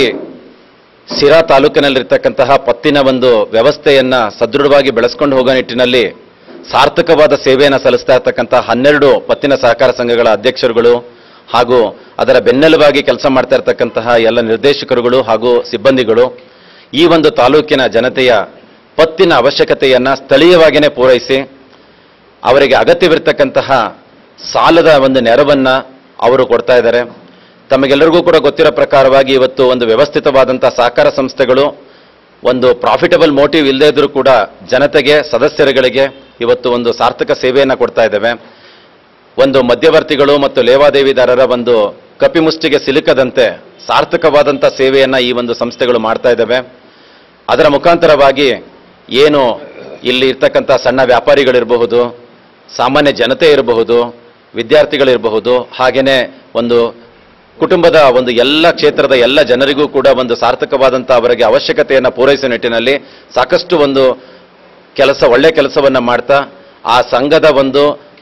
ಸಿರಾ ತಾಲೂಕಿನಲ್ಲಿರ್ತಕ್ಕಂತಹ ಪತ್ತಿನ ಒಂದು ವ್ಯವಸ್ಥೆಯನ್ನ ಸದೃಢವಾಗಿ ಬೆಳೆಸ್ಕೊಂಡು ಹೋಗೋ ನಿಟ್ಟಿನಲ್ಲಿ ಸಾರ್ಥಕವಾದ ಸೇವೆಯನ್ನು ಸಲ್ಲಿಸ್ತಾ ಇರ್ತಕ್ಕಂತಹ ಹನ್ನೆರಡು ಪತ್ತಿನ ಸಹಕಾರ ಸಂಘಗಳ ಅಧ್ಯಕ್ಷರುಗಳು ಹಾಗೂ ಅದರ ಬೆನ್ನೆಲುಬಾಗಿ ಕೆಲಸ ಮಾಡ್ತಾ ಇರ್ತಕ್ಕಂತಹ ಎಲ್ಲ ನಿರ್ದೇಶಕರುಗಳು ಹಾಗೂ ಸಿಬ್ಬಂದಿಗಳು ಈ ಒಂದು ತಾಲೂಕಿನ ಜನತೆಯ ಪತ್ತಿನ ಅವಶ್ಯಕತೆಯನ್ನ ಸ್ಥಳೀಯವಾಗಿಯೇ ಪೂರೈಸಿ ಅವರಿಗೆ ಅಗತ್ಯವಿರ್ತಕ್ಕಂತಹ ಸಾಲದ ಒಂದು ನೆರವನ್ನ ಅವರು ಕೊಡ್ತಾ ಇದ್ದಾರೆ ತಮಗೆಲ್ಲರಿಗೂ ಕೂಡ ಗೊತ್ತಿರೋ ಪ್ರಕಾರವಾಗಿ ಇವತ್ತು ಒಂದು ವ್ಯವಸ್ಥಿತವಾದಂತಹ ಸಹಕಾರ ಸಂಸ್ಥೆಗಳು ಒಂದು ಪ್ರಾಫಿಟಬಲ್ ಮೋಟಿವ್ ಇಲ್ಲದೇ ಇದ್ರೂ ಕೂಡ ಜನತೆಗೆ ಸದಸ್ಯರುಗಳಿಗೆ ಇವತ್ತು ಒಂದು ಸಾರ್ಥಕ ಸೇವೆಯನ್ನು ಕೊಡ್ತಾ ಇದ್ದೇವೆ ಒಂದು ಮಧ್ಯವರ್ತಿಗಳು ಮತ್ತು ಲೇವಾದೇವಿದಾರರ ಒಂದು ಕಪಿಮುಷ್ಟಿಗೆ ಸಿಲುಕದಂತೆ ಸಾರ್ಥಕವಾದಂಥ ಸೇವೆಯನ್ನ ಈ ಒಂದು ಸಂಸ್ಥೆಗಳು ಮಾಡ್ತಾ ಇದ್ದಾವೆ ಅದರ ಮುಖಾಂತರವಾಗಿ ಏನು ಇಲ್ಲಿ ಇರ್ತಕ್ಕಂಥ ಸಣ್ಣ ವ್ಯಾಪಾರಿಗಳಿರಬಹುದು ಸಾಮಾನ್ಯ ಜನತೆ ಇರಬಹುದು ವಿದ್ಯಾರ್ಥಿಗಳಿರಬಹುದು ಹಾಗೇನೆ ಒಂದು ಕುಟುಂಬದ ಒಂದು ಎಲ್ಲ ಕ್ಷೇತ್ರದ ಎಲ್ಲ ಜನರಿಗೂ ಕೂಡ ಒಂದು ಸಾರ್ಥಕವಾದಂಥ ಅವರಿಗೆ ಅವಶ್ಯಕತೆಯನ್ನು ಪೂರೈಸುವ ನಿಟ್ಟಿನಲ್ಲಿ ಸಾಕಷ್ಟು ಒಂದು ಕೆಲಸ ಒಳ್ಳೆ ಕೆಲಸವನ್ನ ಮಾಡ್ತಾ ಆ ಸಂಘದ ಒಂದು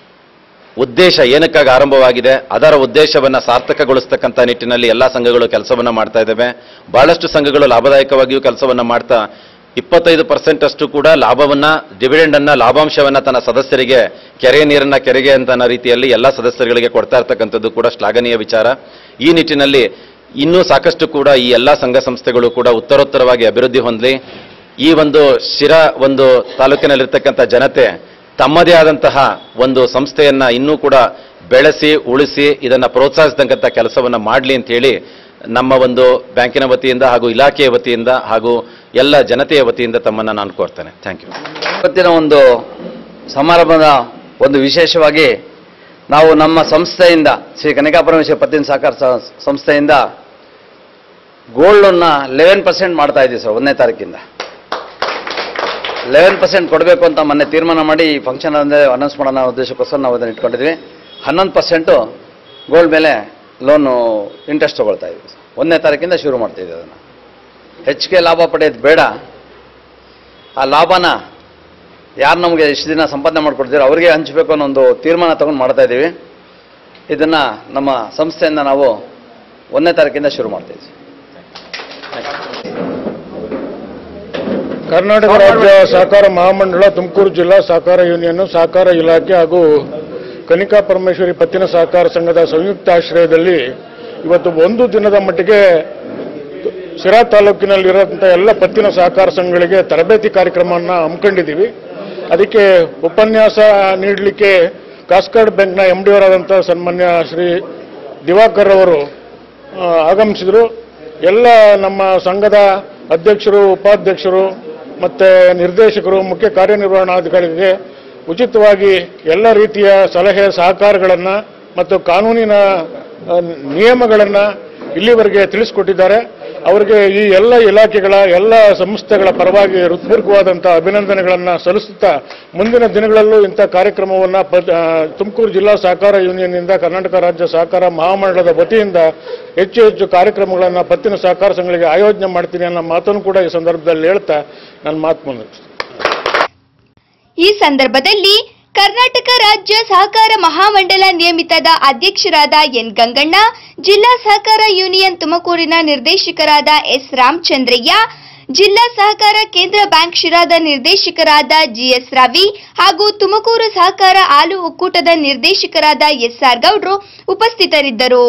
ಉದ್ದೇಶ ಏನಕ್ಕಾಗಿ ಆರಂಭವಾಗಿದೆ ಅದರ ಉದ್ದೇಶವನ್ನ ಸಾರ್ಥಕಗೊಳಿಸ್ತಕ್ಕಂಥ ನಿಟ್ಟಿನಲ್ಲಿ ಎಲ್ಲ ಸಂಘಗಳು ಕೆಲಸವನ್ನ ಮಾಡ್ತಾ ಇದ್ದಾವೆ ಬಹಳಷ್ಟು ಸಂಘಗಳು ಲಾಭದಾಯಕವಾಗಿಯೂ ಕೆಲಸವನ್ನ ಮಾಡ್ತಾ ಇಪ್ಪತ್ತೈದು ಪರ್ಸೆಂಟ್ ಅಷ್ಟು ಕೂಡ ಲಾಭವನ್ನ ಡಿವಿಡೆಂಡ್ ಅನ್ನ ಲಾಭಾಂಶವನ್ನ ತನ್ನ ಸದಸ್ಯರಿಗೆ ಕೆರೆ ನೀರನ್ನ ಕೆರೆಗೆ ಅಂತ ಅನ್ನೋ ರೀತಿಯಲ್ಲಿ ಎಲ್ಲ ಸದಸ್ಯರುಗಳಿಗೆ ಕೊಡ್ತಾ ಇರ್ತಕ್ಕಂಥದ್ದು ಕೂಡ ಶ್ಲಾಘನೀಯ ವಿಚಾರ ಈ ನಿಟ್ಟಿನಲ್ಲಿ ಇನ್ನೂ ಸಾಕಷ್ಟು ಕೂಡ ಈ ಎಲ್ಲ ಸಂಘ ಸಂಸ್ಥೆಗಳು ಕೂಡ ಉತ್ತರೋತ್ತರವಾಗಿ ಅಭಿವೃದ್ಧಿ ಹೊಂದಲಿ ಈ ಒಂದು ಶಿರಾ ಒಂದು ತಾಲೂಕಿನಲ್ಲಿರ್ತಕ್ಕಂಥ ಜನತೆ ತಮ್ಮದೇ ಆದಂತಹ ಒಂದು ಸಂಸ್ಥೆಯನ್ನ ಇನ್ನೂ ಕೂಡ ಬೆಳೆಸಿ ಉಳಿಸಿ ಇದನ್ನ ಪ್ರೋತ್ಸಾಹಿಸಿದಂಥ ಕೆಲಸವನ್ನ ಮಾಡಲಿ ಅಂತ ಹೇಳಿ ನಮ್ಮ ಒಂದು ಬ್ಯಾಂಕಿನ ವತಿಯಿಂದ ಹಾಗೂ ಇಲಾಖೆಯ ವತಿಯಿಂದ ಹಾಗೂ ಎಲ್ಲ ಜನತೆಯ ವತಿಯಿಂದ ತಮ್ಮನ್ನ ನಾನು ಕೋರ್ತೇನೆ ಥ್ಯಾಂಕ್ ಯು ಇವತ್ತಿನ ಒಂದು ಸಮಾರಂಭದ ಒಂದು ವಿಶೇಷವಾಗಿ ನಾವು ನಮ್ಮ ಸಂಸ್ಥೆಯಿಂದ ಶ್ರೀ ಕನಕಾಪರಮೇಶ್ವರ ಪತ್ತಿನ ಸಹಕಾರ ಸ- ಸಂಸ್ಥೆಯಿಂದ ಗೋಲ್ಡ್ ಲೋನ್ನ ಲೆವೆನ್ ಪರ್ಸೆಂಟ್ ಮಾಡ್ತಾ ಇದ್ದೀವಿ ಸರ್ ಒಂದನೇ ತಾರೀಕಿಂದ ಲೆವೆನ್ ಪರ್ಸೆಂಟ್ ಕೊಡಬೇಕು ಅಂತ ಮೊನ್ನೆ ತೀರ್ಮಾನ ಮಾಡಿ ಈ ಫಂಕ್ಷನ್ ಅಂದರೆ ಅನೌನ್ಸ್ ಮಾಡೋಣ ಅನ್ನೋ ಉದ್ದೇಶಕ್ಕೋಸ್ಕರ ನಾವು ಅದನ್ನು ಇಟ್ಕೊಂಡಿದ್ವಿ ಹನ್ನೊಂದು ಪರ್ಸೆಂಟು ಗೋಲ್ಡ್ ಮೇಲೆ ಲೋನು ಇಂಟ್ರೆಸ್ಟ್ ತೊಗೊಳ್ತಾ ಇದ್ವಿ ಒಂದನೇ ತಾರೀಕಿಂದ ಶುರು ಮಾಡ್ತಾ ಇದ್ದೀವಿ ಅದನ್ನು ಹೆಚ್ಚಿಗೆ ಲಾಭ ಪಡೆಯೋದು ಬೇಡ ಆ ಲಾಭನ ಯಾರು ನಮಗೆ ಇಷ್ಟು ದಿನ ಸಂಪಾದನೆ ಮಾಡಿಕೊಡ್ತೀರೋ ಅವರಿಗೆ ಹಂಚಬೇಕು ಅನ್ನೋ ಒಂದು ತೀರ್ಮಾನ ತಗೊಂಡು ಮಾಡ್ತಾ ಇದ್ದೀವಿ ಇದನ್ನು ನಮ್ಮ ಸಂಸ್ಥೆಯಿಂದ ನಾವು ಒಂದನೇ ತಾರೀಕಿಂದ ಶುರು ಮಾಡ್ತಾ ಇದ್ದೀವಿ ಕರ್ನಾಟಕ ರಾಜ್ಯ ಸಹಕಾರ ಮಹಾಮಂಡಳ ತುಮಕೂರು ಜಿಲ್ಲಾ ಸಹಕಾರ ಯೂನಿಯನ್ ಸಹಕಾರ ಇಲಾಖೆ ಹಾಗೂ ಕನಿಕಾ ಪರಮೇಶ್ವರಿ ಪತ್ತಿನ ಸಹಕಾರ ಸಂಘದ ಸಂಯುಕ್ತ ಆಶ್ರಯದಲ್ಲಿ ಇವತ್ತು ಒಂದು ದಿನದ ಮಟ್ಟಿಗೆ ಸಿರಾ ತಾಲೂಕಿನಲ್ಲಿರುವಂಥ ಎಲ್ಲ ಪತ್ತಿನ ಸಹಕಾರ ಸಂಘಗಳಿಗೆ ತರಬೇತಿ ಕಾರ್ಯಕ್ರಮವನ್ನು ಹಮ್ಮಿಕೊಂಡಿದ್ದೀವಿ ಅದಕ್ಕೆ ಉಪನ್ಯಾಸ ನೀಡಲಿಕ್ಕೆ ಕಾಸ್ಕಾಡ್ ಬ್ಯಾಂಕ್ನ ಎಂ ಡಿ ಅವರಾದಂಥ ಸನ್ಮಾನ್ಯ ಶ್ರೀ ದಿವಾಕರ್ ಅವರು ಆ, ಆಗಮಿಸಿದರು ಎಲ್ಲ ನಮ್ಮ ಸಂಘದ ಅಧ್ಯಕ್ಷರು ಉಪಾಧ್ಯಕ್ಷರು ಮತ್ತು ನಿರ್ದೇಶಕರು ಮುಖ್ಯ ಕಾರ್ಯನಿರ್ವಹಣಾಧಿಕಾರಿಗೆ ಉಚಿತವಾಗಿ ಎಲ್ಲ ರೀತಿಯ ಸಲಹೆ ಸಹಕಾರಗಳನ್ನು ಮತ್ತು ಕಾನೂನಿನ ಆ, ನಿಯಮಗಳನ್ನು ಇಲ್ಲಿವರೆಗೆ ತಿಳಿಸಿಕೊಟ್ಟಿದ್ದಾರೆ ಅವರಿಗೆ ಈ ಎಲ್ಲ ಇಲಾಖೆಗಳ ಎಲ್ಲ ಸಂಸ್ಥೆಗಳ ಪರವಾಗಿ ಹೃತ್ಪೂರ್ವಕವಾದಂಥ ಅಭಿನಂದನೆಗಳನ್ನು ಸಲ್ಲಿಸುತ್ತಾ ಮುಂದಿನ ದಿನಗಳಲ್ಲೂ ಇಂಥ ಕಾರ್ಯಕ್ರಮವನ್ನು ತುಮಕೂರು ಜಿಲ್ಲಾ ಸಹಕಾರ ಯೂನಿಯನ್ನಿಂದ ಕರ್ನಾಟಕ ರಾಜ್ಯ ಸಹಕಾರ ಮಹಾಮಂಡಲದ ವತಿಯಿಂದ ಹೆಚ್ಚು ಹೆಚ್ಚು ಕಾರ್ಯಕ್ರಮಗಳನ್ನು ಪತ್ತಿನ ಸಹಕಾರ ಸಂಘಗಳಿಗೆ ಆಯೋಜನೆ ಮಾಡ್ತೀನಿ ಅನ್ನೋ ಮಾತನ್ನು ಕೂಡ ಈ ಸಂದರ್ಭದಲ್ಲಿ ಹೇಳ್ತಾ ನನ್ನ ಮಾತು ಮುಂದುವರಿಸ್ತೀನಿ ಈ ಸಂದರ್ಭದಲ್ಲಿ ಕರ್ನಾಟಕ ರಾಜ್ಯ ಸಹಕಾರ ಮಹಾಮಂಡಲ ನಿಯಮಿತದ ಅಧ್ಯಕ್ಷರಾದ ಎನ್ ಗಂಗಣ್ಣ ಜಿಲ್ಲಾ ಸಹಕಾರ ಯೂನಿಯನ್ ತುಮಕೂರಿನ ನಿರ್ದೇಶಕರಾದ ಎಸ್ ರಾಮಚಂದ್ರಯ್ಯ ಜಿಲ್ಲಾ ಸಹಕಾರ ಕೇಂದ್ರ ಬ್ಯಾಂಕ್ ಶಿರಾದ ನಿರ್ದೇಶಕರಾದ ಜಿಎಸ್ ರವಿ ಹಾಗೂ ತುಮಕೂರು ಸಹಕಾರ ಹಾಲು ಒಕ್ಕೂಟದ ನಿರ್ದೇಶಕರಾದ ಎಸ್ಆರ್ ಗೌಡ್ರು ಉಪಸ್ಥಿತರಿದ್ದರು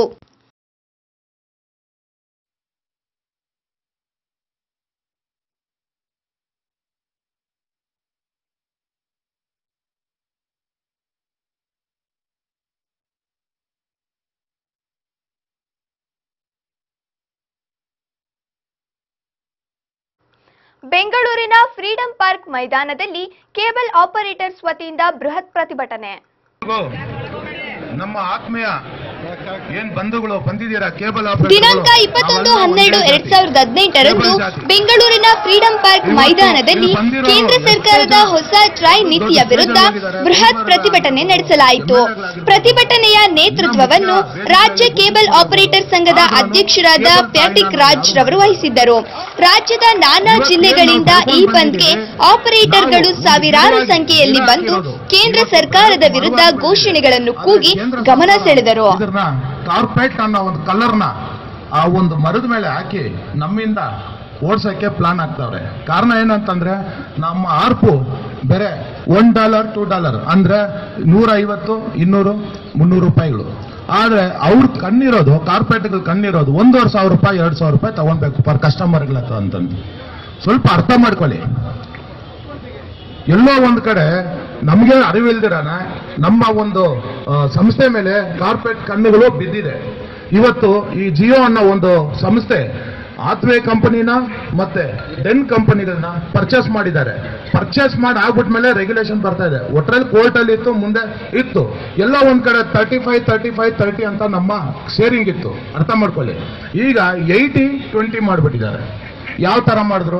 ಬೆಂಗಳೂರಿನ ಫ್ರೀಡಂ ಪಾರ್ಕ್ ಮೈದಾನದಲ್ಲಿ ಕೇಬಲ್ ಆಪರೇಟರ್ಸ್ ವತಿಯಿಂದ ಬೃಹತ್ ಪ್ರತಿಭಟನೆ ನಮ್ಮ ಆತ್ಮೀಯ ಏನ್ ಬಂಧುಗಳು ಬಂದಿದ್ದೀರಾ ಕೇಬಲ್ ದಿನಾಂಕ ಇಪ್ಪತ್ತೊಂದು ಹನ್ನೆರಡು ಎರಡ್ ಸಾವಿರದ ಹದಿನೆಂಟರಂದು ಬೆಂಗಳೂರಿನ ಫ್ರೀಡಂ ಪಾರ್ಕ್ ಮೈದಾನದಲ್ಲಿ ಕೇಂದ್ರ ಸರ್ಕಾರದ ಹೊಸ ಟ್ರೈ ನೀತಿಯ ವಿರುದ್ಧ ಬೃಹತ್ ಪ್ರತಿಭಟನೆ ನಡೆಸಲಾಯಿತು ಪ್ರತಿಭಟನೆಯ ನೇತೃತ್ವವನ್ನು ರಾಜ್ಯ ಕೇಬಲ್ ಆಪರೇಟರ್ ಸಂಘದ ಅಧ್ಯಕ್ಷರಾದ ಪ್ಯಾಟಿಕ್ ರಾಜ್ ರವರು ವಹಿಸಿದ್ದರು ರಾಜ್ಯದ ನಾನಾ ಜಿಲ್ಲೆಗಳಿಂದ ಈ ಬಂದ್ಗೆ ಆಪರೇಟರ್ಗಳು ಸಾವಿರಾರು ಸಂಖ್ಯೆಯಲ್ಲಿ ಬಂದು ಕೇಂದ್ರ ಸರ್ಕಾರದ ವಿರುದ್ಧ ಘೋಷಣೆಗಳನ್ನು ಕೂಗಿ ಗಮನ ಸೆಳೆದರು ಇದನ್ನ ಕಾರ್ಪೆಟ್ ಅನ್ನೋ ಒಂದು ಕಲರ್ನ ಆ ಒಂದು ಮರದ ಮೇಲೆ ಹಾಕಿ ನಮ್ಮಿಂದ ಓಡ್ಸಕ್ಕೆ ಪ್ಲಾನ್ ಆಗ್ತಾವ್ರೆ ಕಾರಣ ಏನಂತಂದ್ರೆ ನಮ್ಮ ಆರ್ಪು ಬೇರೆ ಒನ್ ಡಾಲರ್ ಟೂ ಡಾಲರ್ ಅಂದ್ರೆ ನೂರ ಐವತ್ತು ಇನ್ನೂರು ಮುನ್ನೂರು ರೂಪಾಯಿಗಳು ಆದ್ರೆ ಅವ್ರ ಕಣ್ಣಿರೋದು ಕಾರ್ಪೆಟ್ಗಳು ಕಣ್ಣಿರೋದು ಒಂದೂವರೆ ಸಾವಿರ ರೂಪಾಯಿ ಎರಡು ಸಾವಿರ ರೂಪಾಯಿ ತಗೊಳ್ಬೇಕು ಪರ್ ಕಸ್ಟಮರ್ಗಳ ಹತ್ರ ಅಂತಂದು ಸ್ವಲ್ಪ ಅರ್ಥ ಮಾಡ್ಕೊಳ್ಳಿ ಎಲ್ಲೋ ಒಂದ್ ಕಡೆ ನಮಗೆ ಅರಿವಿಲ್ದಿರಾನ ನಮ್ಮ ಒಂದು ಆ, ಸಂಸ್ಥೆ ಮೇಲೆ ಕಾರ್ಪೊರೇಟ್ ಕಣ್ಣುಗಳು ಬಿದ್ದಿದೆ ಇವತ್ತು ಈ ಜಿಯೋ ಅನ್ನೋ ಒಂದು ಸಂಸ್ಥೆ ಆತ್ವೇ ಕಂಪನಿನ ಮತ್ತೆ ಡೆನ್ ಕಂಪನಿಗಳನ್ನ ಪರ್ಚೇಸ್ ಮಾಡಿದ್ದಾರೆ ಪರ್ಚೇಸ್ ಮಾಡಿ ಆಗ್ಬಿಟ್ಮೇಲೆ ರೆಗ್ಯುಲೇಷನ್ ಬರ್ತಾ ಇದೆ ಒಟ್ಟರಲ್ಲಿ ಕೋರ್ಟ್ ಅಲ್ಲಿ ಇತ್ತು ಮುಂದೆ ಇತ್ತು ಎಲ್ಲ ಒಂದ್ ಕಡೆ thirty five thirty five thirty ಅಂತ ನಮ್ಮ ಶೇರಿಂಗ್ ಇತ್ತು ಅರ್ಥ ಮಾಡ್ಕೊಳ್ಳಿ ಈಗ ಏಯ್ಟಿ ಟ್ವೆಂಟಿ ಮಾಡಿಬಿಟ್ಟಿದ್ದಾರೆ ಯಾವ ತರ ಮಾಡಿದ್ರು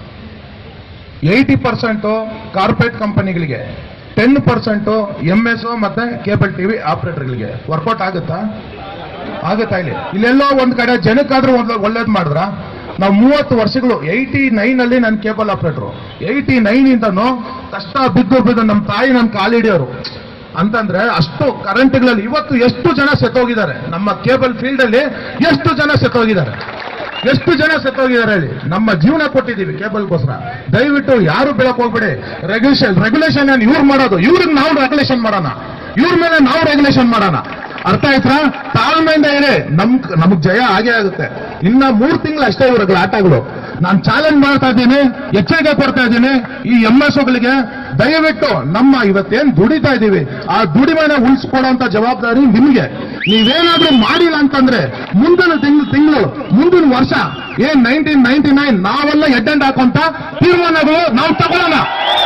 ಏಯ್ಟಿ ಪರ್ಸೆಂಟು ಕಾರ್ಪೊರೇಟ್ ಕಂಪನಿಗಳಿಗೆ ಟೆನ್ ಪರ್ಸೆಂಟು ಎಮ್ ಎಸ್ ಮತ್ತೆ ಕೇಬಲ್ ಟಿವಿ ಆಪರೇಟರ್ಗಳಿಗೆ ವರ್ಕೌಟ್ ಆಗುತ್ತಾ ಆಗುತ್ತಾ ಇಲ್ಲಿ ಇಲ್ಲೆಲ್ಲೋ ಒಂದ್ ಕಡೆ ಜನಕ್ಕಾದ್ರೂ ಒಂದು ಒಳ್ಳೇದು ಮಾಡಿದ್ರ ನಾವು ಮೂವತ್ತು ವರ್ಷಗಳು ಏಯ್ಟಿ ನೈನ್ ಅಲ್ಲಿ ನನ್ನ ಕೇಬಲ್ ಆಪರೇಟರ್ ಏಯ್ಟಿ ನೈನ್ ಇಂದನು ಕಷ್ಟ ಬಿದ್ದು ಬಿದ್ದು ನಮ್ಮ ತಾಯಿ ನನ್ನ ಕಾಲಿಡಿಯೋರು ಅಂತಂದ್ರೆ ಅಷ್ಟು ಕರೆಂಟ್ಗಳಲ್ಲಿ ಇವತ್ತು ಎಷ್ಟು ಜನ ಸೆತ್ತೋಗಿದ್ದಾರೆ ನಮ್ಮ ಕೇಬಲ್ ಫೀಲ್ಡ್ ಅಲ್ಲಿ ಎಷ್ಟು ಜನ ಸೆತ್ತೋಗಿದ್ದಾರೆ ಎಷ್ಟು ಜನ ಸತ್ತೋಗಿದ್ದಾರೆ ಹೇಳಿ ನಮ್ಮ ಜೀವನ ಕೊಟ್ಟಿದ್ದೀವಿ ಕೇಬಲ್ಗೋಸ್ಕರ ದಯವಿಟ್ಟು ಯಾರು ಬೆಳಕ್ ಹೋಗ್ಬೇಡಿ ರೆಗ್ಯುಲೇಷನ್ ರೆಗ್ಯುಲೇಷನ್ ಏನ್ ಇವ್ರು ಮಾಡೋದು ಇವ್ರಿಗೆ ನಾವು ರೆಗ್ಯುಲೇಷನ್ ಮಾಡೋಣ ಇವ್ರ ಮೇಲೆ ನಾವು ರೆಗ್ಯುಲೇಷನ್ ಮಾಡೋಣ ಅರ್ಥ ಆಯ್ತಾ ತಾಳ್ಮೆಯಿಂದ ಇರಿ ನಮ್ ನಮಗ್ ಜಯ ಆಗೇ ಆಗುತ್ತೆ ಇನ್ನ ಮೂರ್ ತಿಂಗಳು ಅಷ್ಟೇ ಇವ್ರಿಗೆ ಆಟಗಳು ನಾನು ಚಾಲೆಂಜ್ ಮಾಡ್ತಾ ಇದ್ದೀನಿ ಎಚ್ಚರಿಕೆ ಕೊಡ್ತಾ ಇದ್ದೀನಿ ಈ ಎಂ ಎಸ್ ಗಳಿಗೆ ದಯವಿಟ್ಟು ನಮ್ಮ ಇವತ್ತೇನ್ ದುಡಿತಾ ಇದ್ದೀವಿ ಆ ದುಡಿಮೆನ ಉಳಿಸ್ಕೊಡೋಂತ ಜವಾಬ್ದಾರಿ ನಿಮ್ಗೆ ನೀವೇನಾದ್ರೂ ಮಾಡಿಲ್ಲ ಅಂತಂದ್ರೆ ಮುಂದಿನ ತಿಂಗಳು ತಿಂಗಳು ಮುಂದಿನ ವರ್ಷ ಏನ್ ನೈನ್ಟೀನ್ ನೈನ್ಟಿ ನೈನ್ ನಾವೆಲ್ಲ ಹೆಡ್ ಹಾಕೊಂತ ತೀರ್ಮಾನಗಳು ನಾವು ತಗೊಳ್ಳೋಣ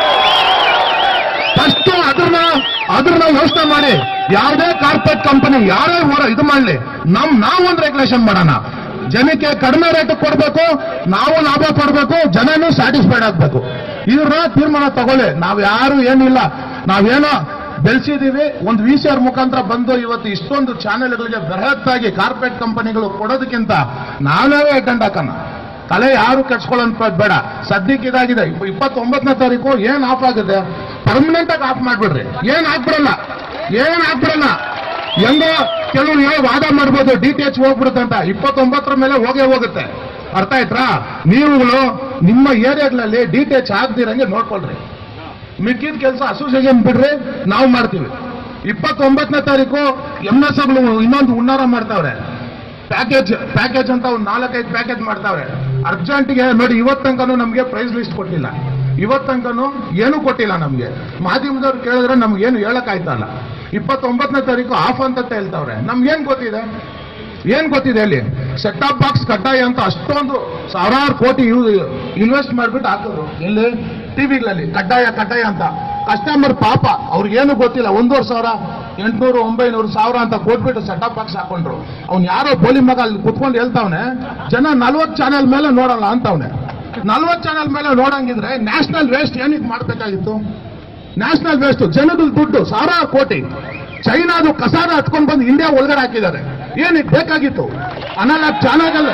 ಫಸ್ಟ್ ಅದ್ರನ್ನ ಅದ್ರನ್ನ ಯೋಚನೆ ಮಾಡಿ ಯಾವುದೇ ಕಾರ್ಪೊರೇಟ್ ಕಂಪನಿ ಯಾರೇ ಹೊರ ಇದು ಮಾಡಲಿ ನಮ್ ನಾವೊಂದು ರೆಗ್ಯುಲೇಷನ್ ಮಾಡೋಣ ಜನಕ್ಕೆ ಕಡಿಮೆ ರೇಟ್ ಕೊಡ್ಬೇಕು ನಾವು ಲಾಭ ಕೊಡ್ಬೇಕು ಜನನು ಸ್ಯಾಟಿಸ್ಫೈಡ್ ಆಗ್ಬೇಕು ಇದ್ರನ್ನ ತೀರ್ಮಾನ ತಗೊಳ್ಳಿ ನಾವ್ ಯಾರು ಏನಿಲ್ಲ ನಾವೇನೋ ಬೆಳೆಸಿದೀವಿ ಒಂದು ವಿ ಸಿ ಆರ್ ಮುಖಾಂತರ ಬಂದು ಇವತ್ತು ಇಷ್ಟೊಂದು ಚಾನೆಲ್ಗಳಿಗೆ ಬೃಹತ್ತಾಗಿ ಕಾರ್ಪೊರೇಟ್ ಕಂಪನಿಗಳು ಕೊಡೋದಕ್ಕಿಂತ ನಾವೇ ಅಟೆಂಡ್ ಹಾಕೋಣ ತಲೆ ಯಾರು ಕೆಡ್ಸ್ಕೊಳ್ಳೋಂತ ಬೇಡ ಸದ್ಯಕ್ಕೆ ಇದಾಗಿದೆ ಇಪ್ಪ- ಇಪ್ಪತ್ತೊಂಬತ್ತನೇ ತಾರೀಕು ಏನ್ ಆಫ್ ಆಗಿದೆ ಪರ್ಮನೆಂಟ್ ಆಗಿ ಆಫ್ ಮಾಡ್ಬಿಡ್ರಿ ಏನ್ ಆಗ್ಬಿಡಲ್ಲ ಏನ್ ಆಗ್ಬಿಡಲ್ಲ ಹೆಂಗೋ ಕೆಲವ್ರು ಏನೋ ವಾದ ಮಾಡ್ಬೋದು ಡಿ ಟಿ ಎಚ್ ಹೋಗ್ಬಿಡುತ್ತೆ ಅಂತ ಇಪ್ಪತ್ತೊಂಬತ್ತರ ಮೇಲೆ ಹೋಗೇ ಹೋಗುತ್ತೆ ಅರ್ಥ ಆಯ್ತಾ ನೀವುಗಳು ನಿಮ್ಮ ಏರಿಯಾಗಳಲ್ಲಿ ಡಿ ಟಿ ಎಚ್ ಆಗದಿರಂಗೆ ನೋಡ್ಕೊಳ್ರಿ ಮಿಕ್ಕಿದ ಕೆಲಸ ಅಸೋಸಿಯೇಷನ್ ಬಿಡ್ರಿ ನಾವು ಮಾಡ್ತೀವಿ ಇಪ್ಪತ್ತೊಂಬತ್ತನೇ ತಾರೀಕು ಎಂ ಎಸ್ ಇನ್ನೊಂದು ಹುನ್ನಾರ ಮಾಡ್ತಾವ್ರೆ ಪ್ಯಾಕೇಜ್ ಪ್ಯಾಕೇಜ್ ಅಂತ ಒಂದು ನಾಲ್ಕೈದು ಪ್ಯಾಕೇಜ್ ಮಾಡ್ತಾವ್ರೆ ಅರ್ಜೆಂಟ್ಗೆ ನೋಡಿ ಇವತ್ತು ತನಕನೂ ನಮಗೆ ಪ್ರೈಸ್ ಲಿಸ್ಟ್ ಕೊಟ್ಟಿಲ್ಲ ಇವತ್ತು ತನಕನೂ ಏನೂ ಕೊಟ್ಟಿಲ್ಲ ನಮಗೆ ಮಾಧ್ಯಮದವ್ರು ಕೇಳಿದ್ರೆ ನಮ್ಗೆ ಏನು ಹೇಳಕ್ಕಾಯ್ತಲ್ಲ ಇಪ್ಪತ್ತೊಂಬತ್ತನೇ ತಾರೀಕು ಆಫ್ ಅಂತ ಹೇಳ್ತಾವ್ರೆ ನಮ್ಗೇನ್ ಗೊತ್ತಿದೆ ಏನ್ ಗೊತ್ತಿದೆ ಅಲ್ಲಿ ಸೆಟ್ ಟಾಪ್ ಬಾಕ್ಸ್ ಕಡ್ಡಾಯ ಅಂತ ಅಷ್ಟೊಂದು ಸಾವಿರಾರು ಕೋಟಿ ಇನ್ವೆಸ್ಟ್ ಮಾಡ್ಬಿಟ್ಟು ಹಾಕಿದ್ರು ಎಲ್ಲಿ ಟಿವಿಗಳಲ್ಲಿ ಕಡ್ಡಾಯ ಕಡ್ಡಾಯ ಅಂತ ಕಸ್ಟಮರ್ ಪಾಪ ಅವ್ರಿಗೇನು ಗೊತ್ತಿಲ್ಲ ಒಂದೂವರೆ ಸಾವಿರ ಎಂಟ್ನೂರು ಒಂಬೈನೂರು ಸಾವಿರ ಅಂತ ಕೊಟ್ಬಿಟ್ಟು ಸೆಟ್ ಟಾಪ್ ಬಾಕ್ಸ್ ಹಾಕೊಂಡ್ರು ಅವ್ನು ಯಾರೋ ಬೋಲಿ ಮಗ ಅಲ್ಲಿ ಕುತ್ಕೊಂಡು ಹೇಳ್ತಾವನೆ ಜನ ನಲ್ವತ್ತು ಚಾನೆಲ್ ಮೇಲೆ ನೋಡಲ್ಲ ಅಂತವ್ನೆ ನಲ್ವತ್ತು ಚಾನೆಲ್ ಮೇಲೆ ನೋಡಂಗಿದ್ರೆ ನ್ಯಾಷನಲ್ ವೇಸ್ಟ್ ಏನಕ್ಕೆ ಮಾಡ್ಬೇಕಾಗಿತ್ತು ನ್ಯಾಷನಲ್ ವೇಸ್ಟ್ ಜನದ ದುಡ್ಡು ಸಾವಿರಾರು ಕೋಟಿ ಚೈನಾದು ಕಸಾನ ಹತ್ಕೊಂಡು ಬಂದು ಇಂಡಿಯಾ ಒಳಗಡೆ ಹಾಕಿದ್ದಾರೆ ಏನಕ್ಕೆ ಬೇಕಾಗಿತ್ತು ಅನಲಾಗ್ ಚಾನಲ್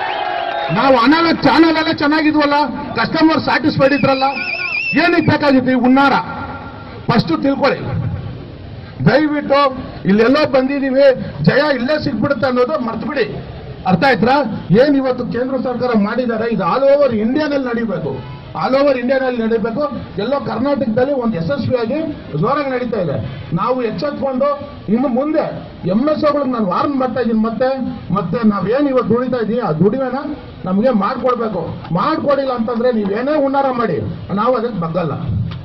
ನಾವು ಅನಲಾಗ್ ಚಾನಲ್ ಎಲ್ಲ ಚೆನ್ನಾಗಿದ್ವಲ್ಲ ಕಸ್ಟಮರ್ ಸ್ಯಾಟಿಸ್ಫೈಡ್ ಇದ್ರಲ್ಲ ಏನಕ್ಕೆ ಬೇಕಾಗಿತ್ತು ಈ ಹುನ್ನಾರ ಫಸ್ಟ್ ತಿಳ್ಕೊಳ್ಳಿ ದಯವಿಟ್ಟು ಇಲ್ಲೆಲ್ಲೋ ಬಂದಿದೀವಿ ಜಯ ಇಲ್ಲೇ ಸಿಗ್ಬಿಡುತ್ತೆ ಅನ್ನೋದು ಮರ್ತು ಬಿಡಿ ಅರ್ಥ ಆಯ್ತಾ ಏನ್ ಇವತ್ತು ಕೇಂದ್ರ ಸರ್ಕಾರ ಮಾಡಿದ್ದಾರೆ ಇದು ಆಲ್ ಓವರ್ ಇಂಡಿಯಾದಲ್ಲಿ ನಡಿಬೇಕು ಆಲ್ ಓವರ್ ಇಂಡಿಯಾದಲ್ಲಿ ನಡಿಬೇಕು ಎಲ್ಲೋ ಕರ್ನಾಟಕದಲ್ಲಿ ಒಂದು ಯಶಸ್ವಿಯಾಗಿ ಜೋರಾಗಿ ನಡೀತಾ ಇದೆ ನಾವು ಎಚ್ಚೆತ್ಕೊಂಡು ಇನ್ನು ಮುಂದೆ ಎಂ ಎಸ್ ನಾನು ವಾರ್ನ್ ಮಾಡ್ತಾ ಇದ್ದೀನಿ ಮತ್ತೆ ಮತ್ತೆ ನಾವೇನು ಇವತ್ತು ದುಡಿತಾ ಇದೀವಿ ಆ ದುಡಿಮೆನ ನಮಗೆ ಮಾಡ್ಕೊಡ್ಬೇಕು ಮಾಡ್ಕೊಡಿಲ್ಲ ಅಂತಂದ್ರೆ ನೀವೇನೇ ಹುನ್ನಾರ ಮಾಡಿ ನಾವು ಅದಕ್ಕೆ ಬಗ್ಗಲ್ಲ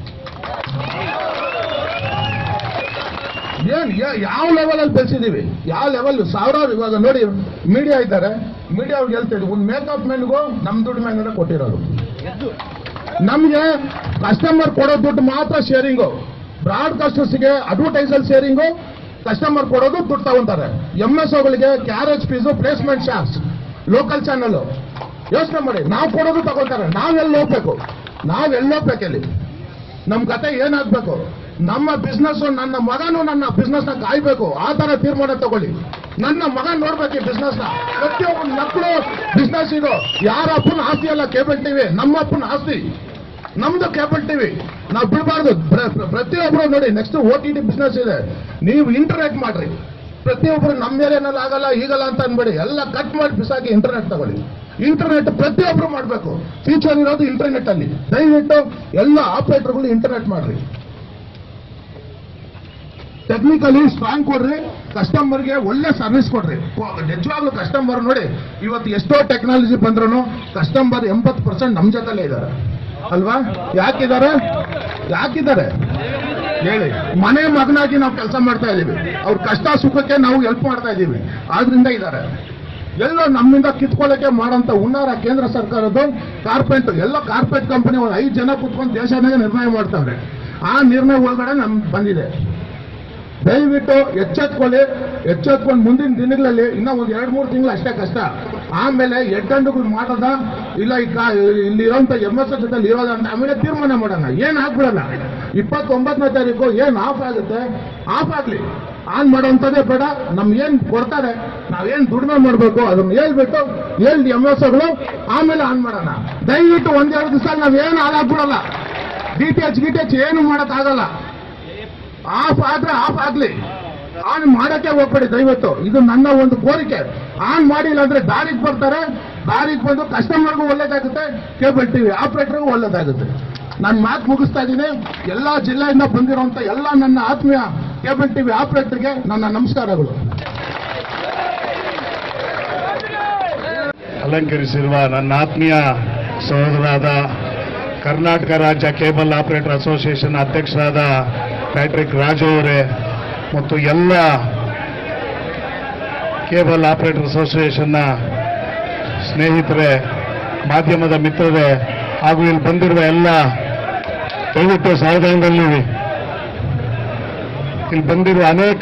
ಏನ್ ಯಾ- ಯಾವ ಲೆವೆಲ್ ಅಲ್ಲಿ ಬೆಳೆಸಿದೀವಿ ಯಾವ ಲೆವೆಲ್ ಸಾವಿರಾರು ಇವಾಗ ನೋಡಿ ಮೀಡಿಯಾ ಇದ್ದಾರೆ ಮೀಡಿಯಾ ಅವ್ರಿಗೆ ಹೇಳ್ತಾ ಇದ್ದೀವಿ ಒಂದು ಮೇಕಪ್ ಮೆನ್ಗೂ ನಮ್ ದುಡ್ಡು ಮೇಲೆ ಕೊಟ್ಟಿರೋದು ನಮ್ಗೆ ಕಸ್ಟಮರ್ ಕೊಡೋ ದುಡ್ಡು ಮಾತ್ರ ಶೇರಿಂಗು ಬ್ರಾಡ್ಕಾಸ್ಟರ್ಸ್ಗೆ ಅಡ್ವರ್ಟೈಸಲ್ ಶೇರಿಂಗು ಕಸ್ಟಮರ್ ಕೊಡೋದು ದುಡ್ಡು ತಗೊಂತಾರೆ ಎಂ ಎಸ್ ಓಗಳಿಗೆ carriage fee placement charge local channel ಯೋಚನೆ ಮಾಡಿ ನಾವು ಕೊಡೋದು ತಗೋತಾರೆ ನಾವೆಲ್ಲ ಹೋಗ್ಬೇಕು ನಾವೆಲ್ಲ ಹೋಗ್ಬೇಕು ಇಲ್ಲಿ ನಮ್ ಕತೆ ಏನಾಗ್ಬೇಕು ನಮ್ಮ ಬಿಸ್ನೆಸ್ ನನ್ನ ಮಗನು ನನ್ನ ಬಿಸ್ನೆಸ್ ನ ಕಾಯ್ಬೇಕು ಆ ತರ ತೀರ್ಮಾನ ತಗೊಳ್ಳಿ ನನ್ನ ಮಗ ನೋಡ್ಬೇಕು ಈ ಬಿಸ್ನೆಸ್ ನ ಪ್ರತಿಯೊಬ್ಬ ಮಕ್ಕಳು ಬಿಸ್ನೆಸ್ ಇದು ಯಾರ ಅಪ್ಪನ ಆಸ್ತಿ ಅಲ್ಲ ಕೇಬಲ್ ಟಿವಿ ನಮ್ಮ ಅಪ್ಪನ ಆಸ್ತಿ ನಮ್ದು ಕೇಬಲ್ ಟಿವಿ ನಾವು ಬಿಡಬಾರ್ದು ಪ್ರತಿಯೊಬ್ಬರು ನೋಡಿ next O T T business ಇದೆ ನೀವು ಇಂಟರ್ನೆಟ್ ಮಾಡ್ರಿ ಪ್ರತಿಯೊಬ್ಬರು ನಮ್ಮ ಮೇಲೆ ಏನೆಲ್ಲ ಆಗಲ್ಲ ಈಗಲ್ಲ ಅಂತ ಅನ್ಬೇಡಿ ಎಲ್ಲ ಕಟ್ ಮಾಡಿ ಬಿಸಾಕಿ ಇಂಟರ್ನೆಟ್ ತಗೊಳ್ಳಿ ಇಂಟರ್ನೆಟ್ ಪ್ರತಿಯೊಬ್ಬರು ಮಾಡಬೇಕು ಫ್ಯೂಚರ್ ಇರೋದು ಇಂಟರ್ನೆಟ್ ಅಲ್ಲಿ ದಯವಿಟ್ಟು ಎಲ್ಲ ಆಪರೇಟರ್ಗಳು ಇಂಟರ್ನೆಟ್ ಮಾಡ್ರಿ ಟೆಕ್ನಿಕಲಿ ಸ್ಟ್ರಾಂಗ್ ಕೊಡ್ರಿ ಕಸ್ಟಮರ್ಗೆ ಒಳ್ಳೆ ಸರ್ವಿಸ್ ಕೊಡ್ರಿ ನಿಜವಾಗ್ಲೂ ಕಸ್ಟಮರ್ ನೋಡಿ ಇವತ್ತು ಎಷ್ಟೋ ಟೆಕ್ನಾಲಜಿ ಬಂದ್ರು ಕಸ್ಟಮರ್ ಎಂಬತ್ತು ಪರ್ಸೆಂಟ್ ನಮ್ಮ ಜೊತೆಲೇ ಇದ್ದಾರೆ ಅಲ್ವಾ ಯಾಕಿದ್ದಾರೆ ಯಾಕಿದ್ದಾರೆ ಹೇಳಿ ಮನೆ ಮಗನಾಗಿ ನಾವು ಕೆಲಸ ಮಾಡ್ತಾ ಇದ್ದೀವಿ ಅವ್ರ ಕಷ್ಟ ಸುಖಕ್ಕೆ ನಾವು ಹೆಲ್ಪ್ ಮಾಡ್ತಾ ಇದ್ದೀವಿ ಆದ್ರಿಂದ ಇದ್ದಾರೆ ಎಲ್ಲೋ ನಮ್ಮಿಂದ ಕಿತ್ಕೊಳ್ಳಕ್ಕೆ ಮಾಡೋಂಥ ಹುನ್ನಾರ ಕೇಂದ್ರ ಸರ್ಕಾರದ್ದು ಕಾರ್ಪೆಟ್ ಎಲ್ಲ ಕಾರ್ಪೆಟ್ ಕಂಪನಿ ಒಂದು ಐದು ಜನ ಕುತ್ಕೊಂಡು ದೇಶನಾಗ ನಿರ್ಣಯ ಮಾಡ್ತಾವ್ರೆ ಆ ನಿರ್ಣಯ ಒಳಗಡೆ ನಮ್ಗೆ ಬಂದಿದೆ ದಯವಿಟ್ಟು ಎಚ್ಚೆತ್ಕೊಳ್ಳಿ ಎಚ್ಚೆತ್ಕೊಂಡು ಮುಂದಿನ ದಿನಗಳಲ್ಲಿ ಇನ್ನೂ ಒಂದು ಎರಡು ಮೂರು ತಿಂಗಳು ಅಷ್ಟೇ ಕಷ್ಟ ಆಮೇಲೆ ಎಡ್ಡಂಡುಗಳು ಮಾಡೋದ ಇಲ್ಲ ಈ ಕಾ ಇಲ್ಲಿರೋಂಥ ಎಮ್ ಎಸ್ ಜೊತೆ ಇರೋದ ಅಂತ ಆಮೇಲೆ ತೀರ್ಮಾನ ಮಾಡೋಣ ಏನು ಆಗ್ಬಿಡೋಣ ಇಪ್ಪತ್ತೊಂಬತ್ತನೇ ತಾರೀಕು ಏನು ಆಫ್ ಆಗುತ್ತೆ ಆಫ್ ಆಗಲಿ ಆನ್ ಮಾಡೋಂಥದ್ದೇ ಬೇಡ ನಮ್ಗೆ ಏನು ಕೊಡ್ತಾರೆ ನಾವೇನು ದುಡಿಮೆ ಮಾಡಬೇಕು ಅದನ್ನ ಹೇಳ್ಬಿಟ್ಟು ಹೇಳಿ ಎಮ್ ಎಸ್ ಆಮೇಲೆ ಆನ್ ಮಾಡೋಣ ದಯವಿಟ್ಟು ಒಂದೆರಡು ದಿವಸ ನಾವೇನು ಹಾಳಾಗ್ಬಿಡಲ್ಲ ಡಿ ಟಿ ಎಚ್ ಗಿ ಟಿ ಎಚ್ ಏನು ಮಾಡೋಕ್ಕಾಗಲ್ಲ ಆಫ್ ಆದ್ರೆ ಆಫ್ ಆಗ್ಲಿ ಆನ್ ಮಾಡಕ್ಕೆ ಹೋಗ್ಬೇಡಿ ದಯವಿಟ್ಟು ಇದು ನನ್ನ ಒಂದು ಕೋರಿಕೆ ಆನ್ ಮಾಡಿಲ್ಲ ಅಂದ್ರೆ ದಾರಿಗೆ ಬರ್ತಾರೆ ದಾರಿಗೆ ಬಂದು ಕಸ್ಟಮರ್ಗೂ ಒಳ್ಳೇದಾಗುತ್ತೆ ಕೇಬಲ್ ಟಿವಿ ಆಪರೇಟರ್ಗೂ ಒಳ್ಳೇದಾಗುತ್ತೆ ನಾನು ಮಾತು ಮುಗಿಸ್ತಾ ಇದ್ದೀನಿ ಎಲ್ಲಾ ಜಿಲ್ಲೆಯಿಂದ ಬಂದಿರುವಂತ ಎಲ್ಲ ನನ್ನ ಆತ್ಮೀಯ ಕೇಬಲ್ ಟಿವಿ ಆಪರೇಟರ್ಗೆ ನನ್ನ ನಮಸ್ಕಾರಗಳು ಅಲಂಕರಿಸಿರುವ ನನ್ನ ಆತ್ಮೀಯ ಸಹೋದರಾದ ಕರ್ನಾಟಕ ರಾಜ್ಯ ಕೇಬಲ್ ಆಪರೇಟರ್ ಅಸೋಸಿಯೇಷನ್ ಅಧ್ಯಕ್ಷರಾದ ಪ್ಯಾಟ್ರಿಕ್ ರಾಜು ಅವರೇ ಮತ್ತು ಎಲ್ಲ ಕೇಬಲ್ ಆಪರೇಟರ್ ಅಸೋಸಿಯೇಷನ್ನ ಸ್ನೇಹಿತರೆ ಮಾಧ್ಯಮದ ಮಿತ್ರರೇ ಹಾಗೂ ಇಲ್ಲಿ ಬಂದಿರುವ ಎಲ್ಲ ದಯವಿಟ್ಟು ಸಾವಧಾನದಲ್ಲಿ ಇಲ್ಲಿ ಬಂದಿರುವ ಅನೇಕ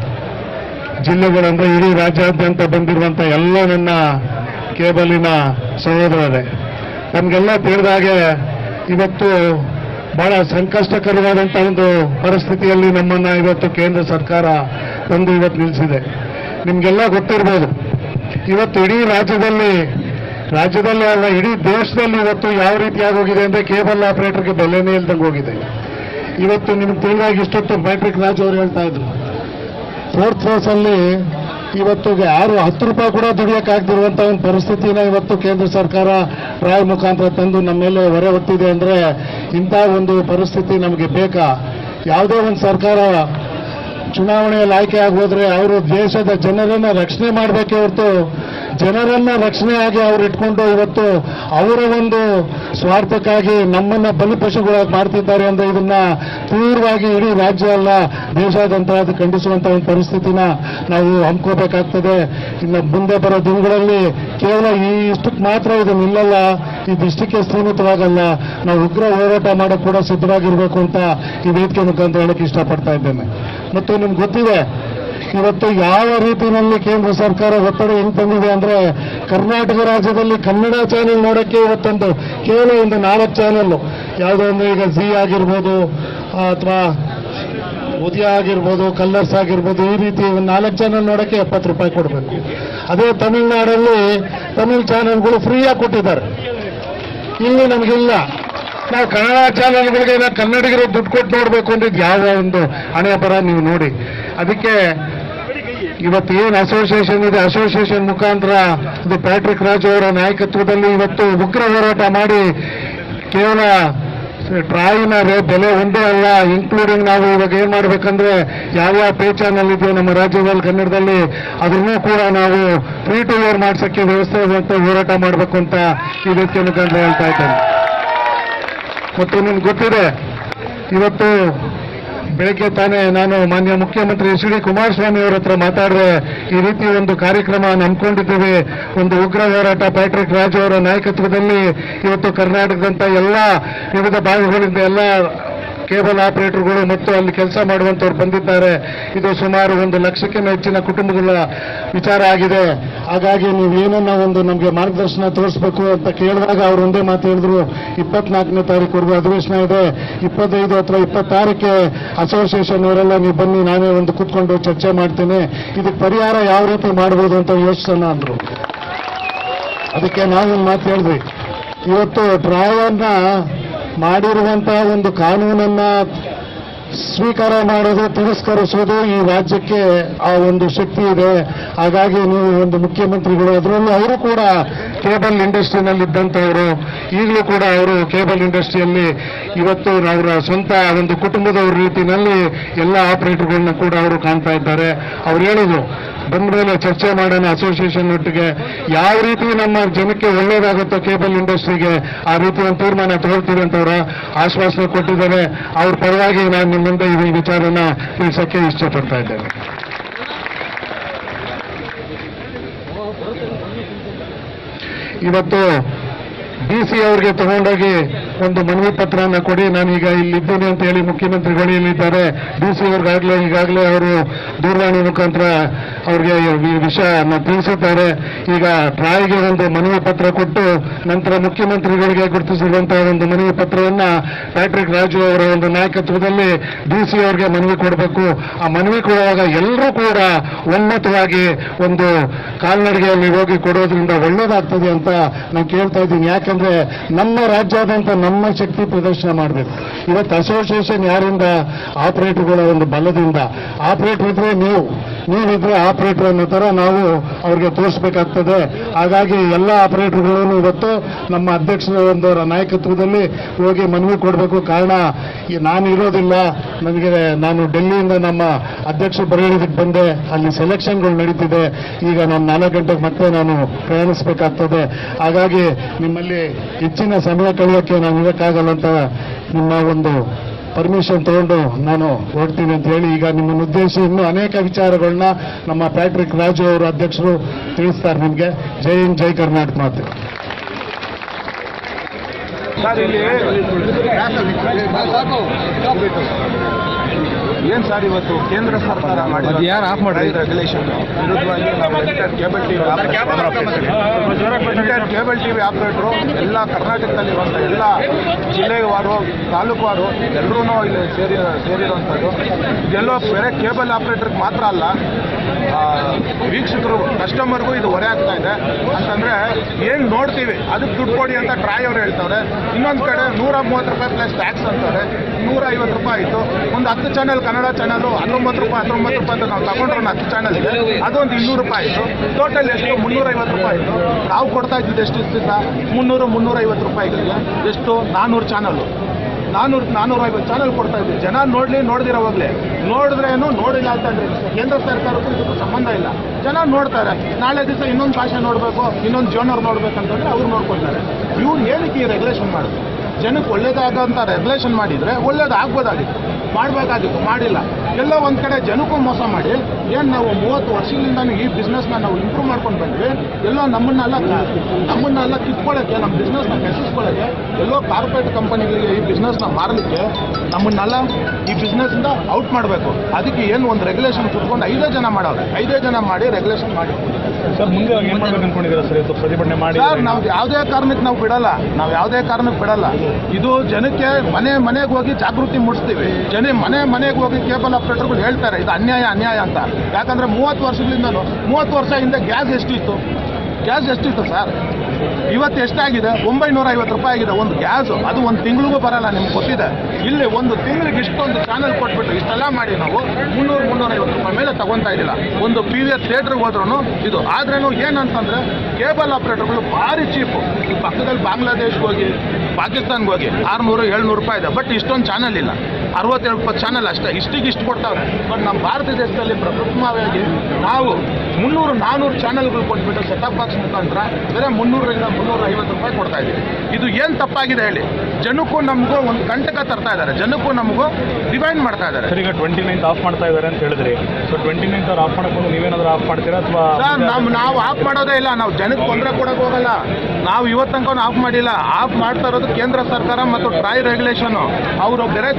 ಜಿಲ್ಲೆಗಳಂದ್ರೆ ಇಡೀ ರಾಜ್ಯಾದ್ಯಂತ ಬಂದಿರುವಂತ ಎಲ್ಲ ನನ್ನ ಕೇಬಲಿನ ಸಹೋದರರೇ ನಮಗೆಲ್ಲ ತಿಳಿದ ಹಾಗೆ ಇವತ್ತು ಬಹಳ ಸಂಕಷ್ಟಕರವಾದಂಥ ಒಂದು ಪರಿಸ್ಥಿತಿಯಲ್ಲಿ ನಮ್ಮನ್ನ ಇವತ್ತು ಕೇಂದ್ರ ಸರ್ಕಾರ ತಂದು ಇವತ್ತು ನಿಲ್ಲಿಸಿದೆ ನಿಮಗೆಲ್ಲ ಗೊತ್ತಿರ್ಬೋದು ಇವತ್ತು ಇಡೀ ರಾಜ್ಯದಲ್ಲಿ ರಾಜ್ಯದಲ್ಲಿ ಅಲ್ಲ ಇಡೀ ದೇಶದಲ್ಲಿ ಇವತ್ತು ಯಾವ ರೀತಿಯಾಗಿ ಹೋಗಿದೆ ಅಂದ್ರೆ ಕೇಬಲ್ ಆಪರೇಟರ್ಗೆ ಬೆಲೆನೇ ಇಲ್ದಂಗೆ ಹೋಗಿದೆ ಇವತ್ತು ನಿಮ್ಗೆ ತಿಳಿದಾಗ ಇಷ್ಟೊತ್ತು ಪ್ಯಾಟ್ರಿಕ್ ರಾಜ್ ಅವರು ಹೇಳ್ತಾ ಇದ್ರು ಫೋರ್ತ್ ಫೇಸ್ ಅಲ್ಲಿ ಇವತ್ತು ಯಾರು ಹತ್ತು ರೂಪಾಯಿ ಕೂಡ ದುಡಿಯಕ್ಕಾಗ್ದಿರುವಂತ ಒಂದು ಪರಿಸ್ಥಿತಿನ ಇವತ್ತು ಕೇಂದ್ರ ಸರ್ಕಾರ ಟ್ರಾಯ್ ಮುಖಾಂತರ ತಂದು ನಮ್ಮ ಮೇಲೆ ಹೊರೆ ಹೊತ್ತಿದೆ ಅಂದ್ರೆ ಇಂಥ ಒಂದು ಪರಿಸ್ಥಿತಿ ನಮಗೆ ಬೇಕಾ ಯಾವುದೇ ಒಂದು ಸರ್ಕಾರ ಚುನಾವಣೆಯಲ್ಲಿ ಆಯ್ಕೆ ಆಗೋದ್ರೆ ಅವರು ದೇಶದ ಜನರನ್ನ ರಕ್ಷಣೆ ಮಾಡಬೇಕೇ ಹೊರತು ಜನರನ್ನ ರಕ್ಷಣೆ ಆಗಿ ಅವ್ರು ಇಟ್ಕೊಂಡು ಇವತ್ತು ಅವರ ಒಂದು ಸ್ವಾರ್ಥಕ್ಕಾಗಿ ನಮ್ಮನ್ನ ಬಲಿಪಶುಗಳಾಗಿ ಮಾಡ್ತಿದ್ದಾರೆ ಅಂದ್ರೆ ಇದನ್ನ ತೀವ್ರವಾಗಿ ಇಡೀ ರಾಜ್ಯ ಅಲ್ಲ ದೇಶಾದ್ಯಂತ ಅದು ಖಂಡಿಸುವಂತ ಒಂದು ಪರಿಸ್ಥಿತಿನ ನಾವು ಹಮ್ಕೋಬೇಕಾಗ್ತದೆ ಇನ್ನು ಮುಂದೆ ಬರೋ ದಿನಗಳಲ್ಲಿ ಕೇವಲ ಈ ಇಷ್ಟಕ್ಕೆ ಮಾತ್ರ ಇದು ನಿಲ್ಲಲ್ಲ ಇದಿಷ್ಟಕ್ಕೆ ಸೀಮಿತವಾಗಲ್ಲ ನಾವು ಉಗ್ರ ಹೋರಾಟ ಮಾಡಕ್ ಕೂಡ ಸಿದ್ಧವಾಗಿರ್ಬೇಕು ಅಂತ ಈ ವೇದಿಕೆ ಮುಖಾಂತರ ಹೇಳಕ್ ಇಷ್ಟಪಡ್ತಾ ಇದ್ದೇನೆ ಮತ್ತು ನಿಮ್ಗೆ ಗೊತ್ತಿದೆ ಇವತ್ತು ಯಾವ ರೀತಿಯಲ್ಲಿ ಕೇಂದ್ರ ಸರ್ಕಾರ ಒತ್ತಡ ಹೆಂಗ್ ತಂದಿದೆ ಅಂದ್ರೆ ಕರ್ನಾಟಕ ರಾಜ್ಯದಲ್ಲಿ ಕನ್ನಡ ಚಾನೆಲ್ ನೋಡಕ್ಕೆ ಇವತ್ತೊಂದು ಕೇವಲ ಒಂದು ನಾಲ್ಕು ಚಾನೆಲ್ ಯಾವುದೋ ಒಂದು ಈಗ ಜಿ ಆಗಿರ್ಬೋದು ಅಥವಾ ಉದಯ ಆಗಿರ್ಬೋದು ಕಲ್ಲರ್ಸ್ ಆಗಿರ್ಬೋದು ಈ ರೀತಿ ಒಂದು ನಾಲ್ಕು ಚಾನೆಲ್ ನೋಡಕ್ಕೆ ಎಪ್ಪತ್ತು ರೂಪಾಯಿ ಕೊಡಬೇಕು ಅದೇ ತಮಿಳುನಾಡಲ್ಲಿ ತಮಿಳ್ ಚಾನೆಲ್ಗಳು ಫ್ರೀಯಾಗಿ ಕೊಟ್ಟಿದ್ದಾರೆ ಇಲ್ಲಿ ನಮಗಿಲ್ಲ ನಾವು ಕನ್ನಡ ಚಾನೆಲ್ಗಳಿಗೆ ನಾವು ಕನ್ನಡಿಗರು ದುಡ್ಡು ಕೊಟ್ಟು ನೋಡಬೇಕು ಅಂದ್ರೆ ಇದು ಯಾವ ಒಂದು ಹಣೆಯ ಬರ ನೀವು ನೋಡಿ ಅದಕ್ಕೆ ಇವತ್ತು ಏನು ಅಸೋಸಿಯೇಷನ್ ಇದೆ ಅಸೋಸಿಯೇಷನ್ ಮುಖಾಂತರ ಇದು ಪ್ಯಾಟ್ರಿಕ್ ರಾಜು ಅವರ ನಾಯಕತ್ವದಲ್ಲಿ ಇವತ್ತು ಉಗ್ರ ಹೋರಾಟ ಮಾಡಿ ಕೇವಲ ಟ್ರಾಯಿನ ರೇ- ಬೆಲೆ ಒಂದೇ ಅಲ್ಲ ಇನ್ಕ್ಲೂಡಿಂಗ್ ನಾವು ಇವಾಗ ಏನ್ ಮಾಡ್ಬೇಕಂದ್ರೆ ಯಾವ್ಯಾವ ಪೇ ಚಾನಲ್ ಇದೆಯೋ ನಮ್ಮ ರಾಜ್ಯದಲ್ಲಿ ಕನ್ನಡದಲ್ಲಿ ಅದನ್ನೂ ಕೂಡ ನಾವು ಫ್ರೀ ಟು ವೇರ್ ಮಾಡ್ಸಕ್ಕೆ ವ್ಯವಸ್ಥೆ ಇರುವಂತ ಹೋರಾಟ ಮಾಡಬೇಕು ಅಂತ ಈ ವೇದಿಕೆ ಮುಖಾಂತರ ಹೇಳ್ತಾ ಇದ್ದೇನೆ ಮತ್ತು ನಿಮ್ಗೆ ಗೊತ್ತಿದೆ ಇವತ್ತು ಬೆಳಗ್ಗೆ ತಾನೇ ನಾನು ಮಾನ್ಯ ಮುಖ್ಯಮಂತ್ರಿ ಎಚ್ ಡಿ ಕುಮಾರಸ್ವಾಮಿ ಅವರ ಹತ್ರ ಮಾತಾಡಿದ್ರೆ ಈ ರೀತಿ ಒಂದು ಕಾರ್ಯಕ್ರಮ ನಂಬ್ಕೊಂಡಿದ್ದೇವೆ ಒಂದು ಉಗ್ರ ಹೋರಾಟ ಪ್ಯಾಟ್ರಿಕ್ ರಾಜು ಅವರ ನಾಯಕತ್ವದಲ್ಲಿ ಇವತ್ತು ಕರ್ನಾಟಕದಂತ ಎಲ್ಲ ವಿವಿಧ ಭಾಗಗಳಿಂದ ಎಲ್ಲ ಕೇಬಲ್ ಆಪರೇಟರ್ಗಳು ಮತ್ತು ಅಲ್ಲಿ ಕೆಲಸ ಮಾಡುವಂತವ್ರು ಬಂದಿದ್ದಾರೆ ಇದು ಸುಮಾರು ಒಂದು ಲಕ್ಷಕ್ಕಿಂತ ಹೆಚ್ಚಿನ ಕುಟುಂಬಗಳ ವಿಚಾರ ಆಗಿದೆ ಹಾಗಾಗಿ ನೀವು ಏನನ್ನ ಒಂದು ನಮಗೆ ಮಾರ್ಗದರ್ಶನ ತೋರಿಸಬೇಕು ಅಂತ ಕೇಳಿದಾಗ ಅವ್ರು ಒಂದೇ ಮಾತು ಹೇಳಿದ್ರು ಇಪ್ಪತ್ನಾಲ್ಕನೇ ತಾರೀಕುವರೆಗೂ ಅಧಿವೇಶನ ಇದೆ ಇಪ್ಪತ್ತೈದು ಅಥವಾ ಇಪ್ಪತ್ತಾರಕ್ಕೆ ಅಸೋಸಿಯೇಷನ್ ಅವರೆಲ್ಲ ನೀವು ಬನ್ನಿ ನಾನೇ ಒಂದು ಕೂತ್ಕೊಂಡು ಚರ್ಚೆ ಮಾಡ್ತೀನಿ ಇದಕ್ಕೆ ಪರಿಹಾರ ಯಾವ ರೀತಿ ಮಾಡ್ಬೋದು ಅಂತ ಯೋಚಿಸೋಣ ಅಂದ್ರು ಅದಕ್ಕೆ ನಾವೊಂದು ಮಾತು ಹೇಳಿದ್ವಿ ಇವತ್ತು ಟ್ರಾಯನ್ನ ಮಾಡಿರುವಂತಹ ಒಂದು ಕಾನೂನನ್ನ ಸ್ವೀಕಾರ ಮಾಡೋದು ತಿರಸ್ಕರಿಸೋದು ಈ ರಾಜ್ಯಕ್ಕೆ ಆ ಒಂದು ಶಕ್ತಿ ಇದೆ ಹಾಗಾಗಿ ನೀವು ಒಂದು ಮುಖ್ಯಮಂತ್ರಿಗಳು ಅದರಲ್ಲೂ ಅವರು ಕೂಡ ಕೇಬಲ್ ಇಂಡಸ್ಟ್ರಿನಲ್ಲಿ ಇದ್ದಂಥವರು ಈಗಲೂ ಕೂಡ ಅವರು ಕೇಬಲ್ ಇಂಡಸ್ಟ್ರಿಯಲ್ಲಿ ಇವತ್ತು ಅವರ ಸ್ವಂತ ಒಂದು ಕುಟುಂಬದವ್ರ ರೀತಿಯಲ್ಲಿ ಎಲ್ಲ ಆಪರೇಟರ್ಗಳನ್ನ ಕೂಡ ಅವರು ಕಾಣ್ತಾ ಇದ್ದಾರೆ ಅವ್ರು ಹೇಳಿದ್ರು ಬಂದ ಮೇಲೆ ಚರ್ಚೆ ಮಾಡೋಣ ಅಸೋಸಿಯೇಷನ್ ಒಟ್ಟಿಗೆ ಯಾವ ರೀತಿ ನಮ್ಮ ಜನಕ್ಕೆ ಒಳ್ಳೇದಾಗುತ್ತೋ ಕೇಬಲ್ ಇಂಡಸ್ಟ್ರಿಗೆ ಆ ರೀತಿ ಒಂದು ತೀರ್ಮಾನ ತಗೊಳ್ತೀವಿ ಅಂತ ಅವರು ಆಶ್ವಾಸನೆ ಕೊಟ್ಟಿದ್ದಾರೆ ಅವ್ರ ಪರವಾಗಿ ನಾನು ನಿಮ್ಮ ಮುಂದೆ ಈ ವಿಚಾರನ ತಿಳಿಸಕ್ಕೆ ಇಷ್ಟಪಡ್ತಾ ಇದ್ದೇನೆ ಇವತ್ತು ಡಿ ಸಿ ಅವರಿಗೆ ತಗೊಂಡೋಗಿ ಒಂದು ಮನವಿ ಪತ್ರನ ಕೊಡಿ ನಾನೀಗ ಇಲ್ಲಿದ್ದೇನೆ ಅಂತ ಹೇಳಿ ಮುಖ್ಯಮಂತ್ರಿಗಳು ಇಲ್ಲಿದ್ದಾರೆ ಡಿ ಸಿ ಅವ್ರಿಗಾಗಲೇ ಈಗಾಗಲೇ ಅವರು ದೂರವಾಣಿ ಮುಖಾಂತರ ಅವ್ರಿಗೆ ಈ ವಿಷಯನ ತಿಳಿಸಿದ್ದಾರೆ ಈಗ ಟ್ರಾಯ್ಗೆ ಒಂದು ಮನವಿ ಪತ್ರ ಕೊಟ್ಟು ನಂತರ ಮುಖ್ಯಮಂತ್ರಿಗಳಿಗೆ ಗುರುತಿಸಿರುವಂತಹ ಒಂದು ಮನವಿ ಪತ್ರವನ್ನ ಪ್ಯಾಟ್ರಿಕ್ ರಾಜು ಅವರ ಒಂದು ನಾಯಕತ್ವದಲ್ಲಿ ಡಿ ಸಿ ಅವರಿಗೆ ಮನವಿ ಕೊಡಬೇಕು ಆ ಮನವಿ ಕೊಡುವಾಗ ಎಲ್ಲರೂ ಕೂಡ ಒಮ್ಮತವಾಗಿ ಒಂದು ಕಾಲ್ನಡಿಗೆಯಲ್ಲಿ ಹೋಗಿ ಕೊಡೋದ್ರಿಂದ ಒಳ್ಳೇದಾಗ್ತದೆ ಅಂತ ನಾನು ಕೇಳ್ತಾ ಇದ್ದೀನಿ ಯಾಕಂದ್ರೆ ನಮ್ಮ ರಾಜ್ಯಾದ್ಯಂತ ನಮ್ಮ ಶಕ್ತಿ ಪ್ರದರ್ಶನ ಮಾಡಬೇಕು ಇವತ್ತು ಅಸೋಸಿಯೇಷನ್ ಯಾರಿಂದ ಆಪರೇಟರ್ಗಳ ಒಂದು ಬಲದಿಂದ ಆಪರೇಟರ್ ಇದ್ರೆ ನೀವು ನೀವಿದ್ರೆ ಆಪರೇಟರ್ ಅನ್ನೋ ತರ ನಾವು ಅವ್ರಿಗೆ ತೋರಿಸ್ಬೇಕಾಗ್ತದೆ ಹಾಗಾಗಿ ಎಲ್ಲ ಆಪರೇಟರ್ಗಳನ್ನು ಇವತ್ತು ನಮ್ಮ ಅಧ್ಯಕ್ಷರ ಒಂದು ನಾಯಕತ್ವದಲ್ಲಿ ಹೋಗಿ ಮನವಿ ಕೊಡಬೇಕು ಕಾರಣ ಈ ನಾನು ಇರೋದಿಲ್ಲ ನನಗೆ ನಾನು ಡೆಲ್ಲಿಯಿಂದ ನಮ್ಮ ಅಧ್ಯಕ್ಷರು ಬರೆಯೋದಕ್ಕೆ ಬಂದೆ ಅಲ್ಲಿ ಸೆಲೆಕ್ಷನ್ಗಳು ನಡೀತಿದೆ ಈಗ ನಾನು ನಾಲ್ಕು ಗಂಟೆಗೆ ಮತ್ತೆ ನಾನು ಪ್ರಯಾಣಿಸಬೇಕಾಗ್ತದೆ ಹಾಗಾಗಿ ನಿಮ್ಮಲ್ಲಿ ಹೆಚ್ಚಿನ ಸಮಯ ಕಳೆಯೋಕ್ಕೆ ನಾನು ಇರೋಕ್ಕಾಗಲ್ಲ ಅಂತ ನಿಮ್ಮ ಒಂದು ಪರ್ಮಿಷನ್ ತಗೊಂಡು ನಾನು ಹೊರಡ್ತೀನಿ ಅಂತ ಹೇಳಿ ಈಗ ನಿಮ್ಮನ್ನು ಉದ್ದೇಶಿಸಿ ಇನ್ನೂ ಅನೇಕ ವಿಚಾರಗಳನ್ನ ನಮ್ಮ ಪ್ಯಾಟ್ರಿಕ್ ರಾಜು ಅವರು ಅಧ್ಯಕ್ಷರು ತಿಳಿಸ್ತಾರೆ ನಿಮಗೆ ಜೈ ಹಿಂದ್ ಜೈ ಕರ್ನಾಟಕ ಮಾತು ಸರ್ ಇಲ್ಲಿ ಏನ್ ಸರ್ ಇವತ್ತು ಕೇಂದ್ರ ಸರ್ಕಾರ ಮಾಡಿದ ಯಾರು ಆಫ್ ಮಾಡಿ ರೆಗ್ಯುಲೇಷನ್ ವಿರುದ್ಧವಾಗಿ ನಾವು enter cable TV enter cable TV operator ಎಲ್ಲ ಕರ್ನಾಟಕದಲ್ಲಿ ಇರುವಂಥ ಎಲ್ಲ ಜಿಲ್ಲೆವಾರು ತಾಲೂಕುವಾರು ಎಲ್ಲರೂ ಇಲ್ಲಿ ಸೇರಿ ಸೇರಿರುವಂಥದ್ದು ಇದೆಲ್ಲೋ ಬೇರೆ ಕೇಬಲ್ ಆಪರೇಟರ್ಗೆ ಮಾತ್ರ ಅಲ್ಲ ಆ, ವೀಕ್ಷಕರು ಕಸ್ಟಮರ್ಗೂ ಇದು ಹೊರೆ ಆಗ್ತಾ ಇದೆ ಅಂತಂದ್ರೆ ಏನ್ ನೋಡ್ತೀವಿ ಅದಕ್ಕೆ ದುಡ್ಡು ಕೊಡಿ ಅಂತ ಟ್ರಾಯ್ ಅವ್ರು ಹೇಳ್ತಾರೆ ಇನ್ನೊಂದು ಕಡೆ ನೂರ ಮೂವತ್ತು ರೂಪಾಯಿ ಪ್ಲಸ್ ಟ್ಯಾಕ್ಸ್ ಅಂತಾರೆ ನೂರ ಐವತ್ತು ರೂಪಾಯಿ ಆಯಿತು ಒಂದು ಹತ್ತು ಚಾನಲ್ ಕನ್ನಡ ಚಾನಲ್ ಹತ್ತೊಂಬತ್ತು ರೂಪಾಯಿ ಹತ್ತೊಂಬತ್ತು ರೂಪಾಯಿ ಅಂತ ನಾವು ತಗೊಂಡ್ರೆ ಒಂದು ಹತ್ತು ಚಾನಲ್ ಇದೆ ಅದೊಂದು ಇನ್ನೂರು ರೂಪಾಯಿ ಆಯಿತು ಟೋಟಲ್ ಎಷ್ಟು ಮುನ್ನೂರ ಐವತ್ತು ರೂಪಾಯಿ ಆಯಿತು ನಾವು ಕೊಡ್ತಾ ಇದ್ದಿದ್ದು ಎಷ್ಟು ಇಷ್ಟಿಂದ ಮುನ್ನೂರು ಮುನ್ನೂರ ಐವತ್ತು ರೂಪಾಯಿಗಳಿಗೆ ಎಷ್ಟು ನಾನ್ನೂರು ಚಾನಲ್ ನಾನೂರು ನಾನೂರ ಐವತ್ತು ಚಾನಲ್ ಕೊಡ್ತಾ ಇದ್ವಿ ಜನ ನೋಡ್ಲಿ ನೋಡ್ದಿರೋವಾಗ್ಲೇ ನೋಡಿದ್ರೇನು ನೋಡಿಲ್ಲ ಅಂತಂದ್ರೆ ಕೇಂದ್ರ ಸರ್ಕಾರಕ್ಕೂ ಇದಕ್ಕೂ ಸಂಬಂಧ ಇಲ್ಲ ಜನ ನೋಡ್ತಾರೆ ನಾಳೆ ದಿವಸ ಇನ್ನೊಂದು ಭಾಷೆ ನೋಡಬೇಕು ಇನ್ನೊಂದು ಜೋನರ್ ನೋಡ್ಬೇಕಂತಂದ್ರೆ ಅವ್ರು ನೋಡ್ಕೊಳ್ತಾರೆ ಇವ್ರು ಏನಕ್ಕೆ ಈ ರೆಗ್ಯುಲೇಷನ್ ಮಾಡಿದ್ರು ಜನಕ್ಕೆ ಒಳ್ಳೇದಾಗಂತ ರೆಗ್ಯುಲೇಷನ್ ಮಾಡಿದ್ರೆ ಒಳ್ಳೇದಾಗ್ಬೋದಾಗಿತ್ತು ಮಾಡಬೇಕಾಗಿತ್ತು ಮಾಡಿಲ್ಲ ಎಲ್ಲ ಒಂದ್ ಕಡೆ ಜನಕ್ಕೂ ಮೋಸ ಮಾಡಿ ಏನ್ ನಾವು ಮೂವತ್ತು ವರ್ಷಗಳಿಂದ ಈ ಬಿಸ್ನೆಸ್ನ ನಾವು ಇಂಪ್ರೂವ್ ಮಾಡ್ಕೊಂಡು ಬಂದ್ವಿ ಎಲ್ಲೋ ನಮ್ಮನ್ನೆಲ್ಲ ನಮ್ಮನ್ನೆಲ್ಲ ಕಿತ್ಕೊಳ್ಳೋಕ್ಕೆ ನಮ್ಮ ಬಿಸ್ನೆಸ್ನ ಕೆಸಿಸ್ಕೊಳ್ಳೋಕ್ಕೆ ಎಲ್ಲೋ ಕಾರ್ಪೊರೇಟ್ ಕಂಪನಿಗಳಿಗೆ ಈ ಬಿಸ್ನೆಸ್ನ ಮಾರಲಿಕ್ಕೆ ನಮ್ಮನ್ನೆಲ್ಲ ಈ ಬಿಸ್ನೆಸ್ಸಿಂದ ಔಟ್ ಮಾಡಬೇಕು ಅದಕ್ಕೆ ಏನು ಒಂದು ರೆಗ್ಯುಲೇಷನ್ ಕುತ್ಕೊಂಡು ಐದೇ ಜನ ಮಾಡೋರು ಐದೇ ಜನ ಮಾಡಿ ರೆಗ್ಯುಲೇಷನ್ ಮಾಡಿ ಸರ್ ಮುಂದೆ ಏನ್ ಮಾಡ್ಬೇಕು ಅನ್ಕೊಂಡಿದ್ದೀರಾ ಸರ್ ಇವತ್ತು ಪ್ರತಿಭಟನೆ ಮಾಡಿ ಸರ್ ನಾವು ಯಾವುದೇ ಕಾರಣಕ್ಕೆ ನಾವು ಬಿಡಲ್ಲ ನಾವು ಯಾವುದೇ ಕಾರಣಕ್ಕೆ ಬಿಡಲ್ಲ ಇದು ಜನಕ್ಕೆ ಮನೆ ಮನೆಗೆ ಹೋಗಿ ಜಾಗೃತಿ ಮೂಡಿಸ್ತೀವಿ ಜನ ಮನೆ ಮನೆಗೆ ಹೋಗಿ ಕೇಬಲ್ ಆಪರೇಟರ್ಗಳು ಹೇಳ್ತಾರೆ ಇದು ಅನ್ಯಾಯ ಅನ್ಯಾಯ ಅಂತ ಯಾಕಂದ್ರೆ ಮೂವತ್ತು ವರ್ಷಗಳಿಂದಲೂ ಮೂವತ್ತು ವರ್ಷ ಹಿಂದೆ ಗ್ಯಾಸ್ ಎಷ್ಟಿತ್ತು ಗ್ಯಾಸ್ ಎಷ್ಟಿತ್ತು ಸರ್ ಇವತ್ತು ಎಷ್ಟಾಗಿದೆ ಒಂಬೈನೂರ ಐವತ್ತು ರೂಪಾಯಿ ಆಗಿದೆ ಒಂದು ಗ್ಯಾಸು ಅದು ಒಂದು ತಿಂಗಳಿಗೂ ಬರಲ್ಲ ನಿಮ್ಗೆ ಗೊತ್ತಿದೆ ಇಲ್ಲಿ ಒಂದು ತಿಂಗಳಿಗೆ ಇಷ್ಟೊಂದು ಚಾನಲ್ ಕೊಟ್ಬಿಟ್ಟು ಇಷ್ಟೆಲ್ಲ ಮಾಡಿ ನಾವು ಮುನ್ನೂರು ಮುನ್ನೂರ ಐವತ್ತು ರೂಪಾಯಿ ಮೇಲೆ ತಗೊಂತಾ ಇದ್ದಿಲ್ಲ ಒಂದು ಪಿ ವಿ ಎಸ್ ಥಿಯೇಟ್ರಿಗೆ ಹೋದ್ರೂ ಇದು ಆದ್ರೂ ಏನಂತಂದ್ರೆ ಕೇಬಲ್ ಆಪರೇಟರ್ಗಳು ಭಾರಿ ಚೀಪು ಈ ಪಕ್ಕದಲ್ಲಿ ಬಾಂಗ್ಲಾದೇಶ್ಗೆ ಹೋಗಿ ಪಾಕಿಸ್ತಾನ್ಗೆ ಹೋಗಿ ಆರುನೂರು ಏಳ್ನೂರು ರೂಪಾಯಿ ಇದೆ ಬಟ್ ಇಷ್ಟೊಂದು ಚಾನಲ್ ಇಲ್ಲ ಅರವತ್ತೆರಡು ಇಪ್ಪತ್ತು ಚಾನಲ್ ಅಷ್ಟೇ ಇಷ್ಟಿಗೆ ಇಷ್ಟು ಕೊಡ್ತಾವ್ರೆ ಬಟ್ ನಮ್ಮ ಭಾರತ ದೇಶದಲ್ಲಿ ಪ್ರಪ್ರಥಮವಾಗಿ ನಾವು ಮುನ್ನೂರು ನಾನೂರು ಚಾನಲ್ಗಳು ಕೊಟ್ಬಿಟ್ಟು ಸೆಟಪ್ ಬಾಕ್ಸ್ ಮುಖಾಂತರ ಬೇರೆ ಮುನ್ನೂರರಿಂದ ಮುನ್ನೂರ ಐವತ್ತು ರೂಪಾಯಿ ಕೊಡ್ತಾ ಇದ್ದೀವಿ ಇದು ಏನು ತಪ್ಪಾಗಿದೆ ಹೇಳಿ ಜನಕ್ಕೂ ನಮಗೂ ಒಂದು ಕಂಟಕ ತರ್ತಾ ಇದ್ದಾರೆ ಜನಕ್ಕೂ ನಮಗೂ ಡಿವೈಡ್ ಮಾಡ್ತಾ ಇದ್ದಾರೆ ಸರ್ ಈಗ ಟ್ವೆಂಟಿ ನೈನ್ತ್ ಆಫ್ ಮಾಡ್ತಾ ಇದ್ದಾರೆ ಅಂತ ಹೇಳಿದ್ರಿ ಸೊ ಟ್ವೆಂಟಿ ನೈನ್ತ್ ಅವ್ರು ಆಫ್ ಮಾಡಕ್ಕೆ ಬಂದು ನೀವೇನಾದ್ರೂ ಆಫ್ ಮಾಡ್ತೀರಾ ಅಥವಾ ಸರ್ ನಾವು ನಾವು ಆಫ್ ಮಾಡೋದೇ ಇಲ್ಲ ನಾವು ಜನಕ್ಕೆ ತೊಂದರೆ ಕೊಡಕ್ಕೆ ಹೋಗಲ್ಲ ನಾವು ಇವತ್ತು ತನಕ ಆಫ್ ಮಾಡಿಲ್ಲ ಆಫ್ ಮಾಡ್ತಾ ಇರೋದು ಕೇಂದ್ರ ಸರ್ಕಾರ ಮತ್ತು ಟ್ರಾಯ್ ರೆಗ್ಯುಲೇಷನ್ ಅವರು ಬೇರೆ ದೂರದರ್ಶನ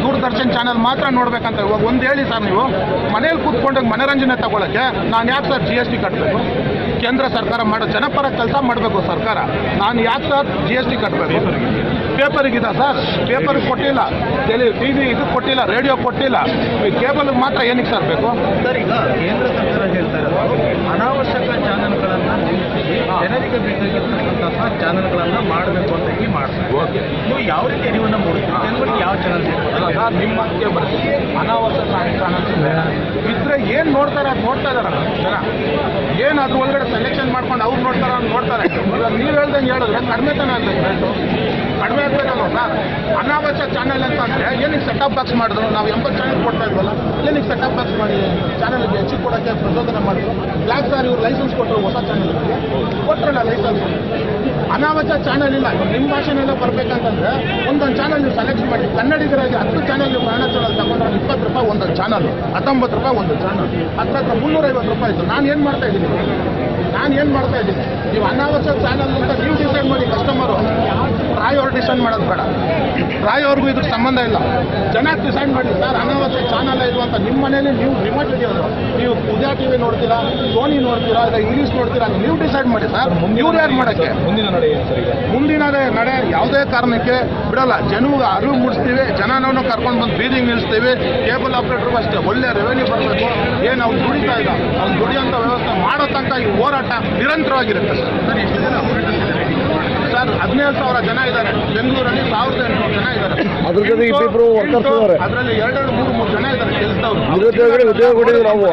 ದೂರದರ್ಶನ್ ಚಾನಲ್ ಮಾತ್ರ ನೋಡ್ಬೇಕಂತ ಇವಾಗ ಒಂದು ಹೇಳಿ ಸರ್ ನೀವು ಮನೇಲಿ ಕೂತ್ಕೊಂಡಾಗ ಮನೋರಂಜನೆ ತಗೊಳಕ್ಕೆ ನಾನು ಯಾಕೆ ಸರ್ ಜಿ ಎಸ್ ಟಿ ಕಟ್ಟಬೇಕು ಕೇಂದ್ರ ಸರ್ಕಾರ ಮಾಡೋ ಜನಪರ ಕೆಲಸ ಮಾಡಬೇಕು ಸರ್ಕಾರ ನಾನು ಯಾಕೆ ಸರ್ ಜಿ ಎಸ್ ಟಿ ಕಟ್ಟಬೇಕು ಪೇಪರಿಗಿದೆ ಸರ್ ಪೇಪರ್ ಕೊಟ್ಟಿಲ್ಲ ಟೆಲಿ ಟಿ ವಿ ಇದು ಕೊಟ್ಟಿಲ್ಲ ರೇಡಿಯೋ ಕೊಟ್ಟಿಲ್ಲ ಕೇಬಲ್ ಮಾತ್ರ ಏನಕ್ಕೆ ಸರ್ ಬೇಕು ಸರ್ ಈಗ ಕೇಂದ್ರ ಸರ್ಕಾರ ಹೇಳ್ತಾ ಇರೋದು ಅನಾವಶ್ಯಕ ಚಾನೆಲ್ಗಳನ್ನು ನಿಲ್ಲಿಸಿ ಜನರಿಗೆ ಬೇಕಾಗಿರ್ತಕ್ಕಂತಹ ಚಾನೆಲ್ಗಳನ್ನು ಮಾಡಬೇಕು ಅಂತ ಹೇಳಿ ಮಾಡ್ತಾರೆ ನೀವು ಯಾವ ರೀತಿ ಅರಿವನ್ನು ಮೂಡಿಸ್ತೀರಿ ಜನಗಳಿಗೆ ಯಾವ ಚಾನಲ್ ಸರ್ ನಿಮ್ಮ ಮಾತಿಗೆ ಬರ್ತೀನಿ ಅನಾವಶ್ಯಕ ಚಾನಲ್ಸ್ ಇದ್ರೆ ಏನು ನೋಡ್ತಾರೆ ಅದು ನೋಡ್ತಾ ಇದಾರಲ್ಲ ಜನ ಏನು ಅದ್ರ ಒಳಗಡೆ ಸೆಲೆಕ್ಷನ್ ಮಾಡ್ಕೊಂಡು ಅವ್ರು ನೋಡ್ತಾರ ಅಂತ ನೋಡ್ತಾರೆ ಇವಾಗ ನೀವು ಹೇಳ್ದಂಗೆ ಹೇಳಿದ್ರೆ ಕಡಿಮೆ ತಾನೇ ಆಗ್ಬೇಕು ರೇಟು ಕಡಿಮೆ ಆಗ್ಬೇಕಲ್ವ ಸರ್ ಅನಾವಶ್ಯಕ ಚಾನಲ್ ಅಂತ ಅಂದ್ರೆ ಏನಕ್ಕೆ ಸೆಟಪ್ ಬಾಕ್ಸ್ ಮಾಡಿದ್ರು ನಾವು ಎಂಬತ್ತು ಚಾನಲ್ ಕೊಡ್ತಾ ಇದ್ವಲ್ಲ ಏನಕ್ಕೆ ಸೆಟಪ್ ಬಾಕ್ಸ್ ಮಾಡಿ ಚಾನಲ್ಗೆ ಹೆಚ್ಚಿಗೆ ಕೊಡೋಕ್ಕೆ ಪ್ರಚೋದನೆ ಮಾಡಿದ್ರು ಯಾಕೆ ಸರ್ ಇವ್ರು ಲೈಸೆನ್ಸ್ ಕೊಟ್ಟರು ಹೊಸ ಚಾನಲ್ ಕೊಟ್ರಲ್ಲ ಲೈಸೆನ್ಸ್ ಅನಾವಶ್ಯಕ ಚಾನಲ್ ಇಲ್ಲ ಇವಾಗ ನಿಮ್ಮ ಭಾಷೆನೆಲ್ಲ ಬರ್ಬೇಕಂತಂದ್ರೆ ಒಂದೊಂದು ಚಾನಲ್ ನೀವು ಸೆಲೆಕ್ಟ್ ಮಾಡಿ ಕನ್ನಡಿಗರಾಗಿ ಹತ್ತು ಚಾನಲ್ ನೀವು ಕನ್ನಡ ಚಾನಲ್ ತಗೊಂಡ್ರೆ ಇಪ್ಪತ್ತು ರೂಪಾಯಿ ಒಂದೊಂದು ಚಾನಲ್ ಹತ್ತೊಂಬತ್ತು ರೂಪಾಯಿ ಒಂದು ಚಾನಲ್ ಹತ್ರ ಹತ್ರ ಮುನ್ನೂರೈವತ್ತು ರೂಪಾಯಿ ಇತ್ತು ನಾನು ಏನು ಮಾಡ್ತಾ ಇದ್ದೀನಿ ನಾನು ಏನು ಮಾಡ್ತಾ ಇದ್ದೀನಿ ನೀವು ಅನಾವಶ್ಯಕ ಚಾನಲ್ ಅಂತ ನೀವು ಡಿಸೈಡ್ ಮಾಡಿ ಕಸ್ಟಮರು ರಾಯ್ ಅವ್ರು ಡಿಸೈಡ್ ಮಾಡೋದು ಬೇಡ ರಾಯ್ ಅವ್ರಿಗೂ ಇದ್ರ ಸಂಬಂಧ ಇಲ್ಲ ಜನ ಡಿಸೈಡ್ ಮಾಡಿ ಸರ್ ಅನಾವಶ್ಯಕ ಚಾನಲ್ ಇದು ಅಂತ ನಿಮ್ಮ ಮನೇಲಿ ನೀವು ರಿಮೋಟ್ ಇದೆಯೋದು ನೀವು ಉದಯ ಟಿವಿ ನೋಡ್ತೀರಾ ಸೋನಿ ನೋಡ್ತೀರಾ ಇಲ್ಲ ಇಂಗ್ಲೀಷ್ ನೋಡ್ತೀರಾ ಅಂತ ನೀವು ಡಿಸೈಡ್ ಮಾಡಿ ಸರ್ ಇವ್ರು ಯಾರು ಮಾಡೋಕ್ಕೆ ಮುಂದಿನ ನಡೆ ಏನು ಸರ್ ಈಗ ಮುಂದಿನ ನಡೆ ಯಾವುದೇ ಕಾರಣಕ್ಕೆ ಬಿಡಲ್ಲ ಜನಗೆ ಅರಿವು ಮೂಡಿಸ್ತೀವಿ ಜನನವನ್ನು ಕರ್ಕೊಂಡು ಬಂದು ಬೀದಿಗೆ ನಿಲ್ಲಿಸ್ತೀವಿ ಕೇಬಲ್ ಆಪರೇಟರ್ಗೂ ಅಷ್ಟೇ ಒಳ್ಳೆ ರೆವೆನ್ಯೂ ಬರಬೇಕು ಏನು ಅವ್ನು ದುಡಿತಾ ಇಲ್ಲ ಅವ್ನು ದುಡಿಯೋಂಥ ವ್ಯವಸ್ಥೆ ಮಾಡೋ ತನಕ ಈ ಹೋರಾಟ ನಿರಂತರವಾಗಿರುತ್ತೆ ಸರ್ ಸರ್ ಎಷ್ಟು ಜನ ಆಪರೇಟರ್ಸ್ ಇದ್ದಾರೆ ಸರ್ ಹದಿನೇಳು ಸಾವಿರ ಜನ ಇದ್ದಾರೆ ಬೆಂಗಳೂರಲ್ಲಿ ಸಾವಿರದ ಎಂಟುನೂರು ಜನ ಇದ್ದಾರೆ ಅದ್ರ ಜೊತೆ ಇಬ್ಬಿಬ್ರು workers ಇದ್ದಾರೆ. ಅದರಲ್ಲಿ ಎರಡೆರಡು ಮೂರು ಮೂರು ಜನ ಇದ್ದಾರೆ ಕೆಲಸದವರು ನಿರುದ್ಯೋಗಿಗಳು ಉದ್ಯೋಗ ಕೊಟ್ಟಿದ್ದೀವಿ ನಾವು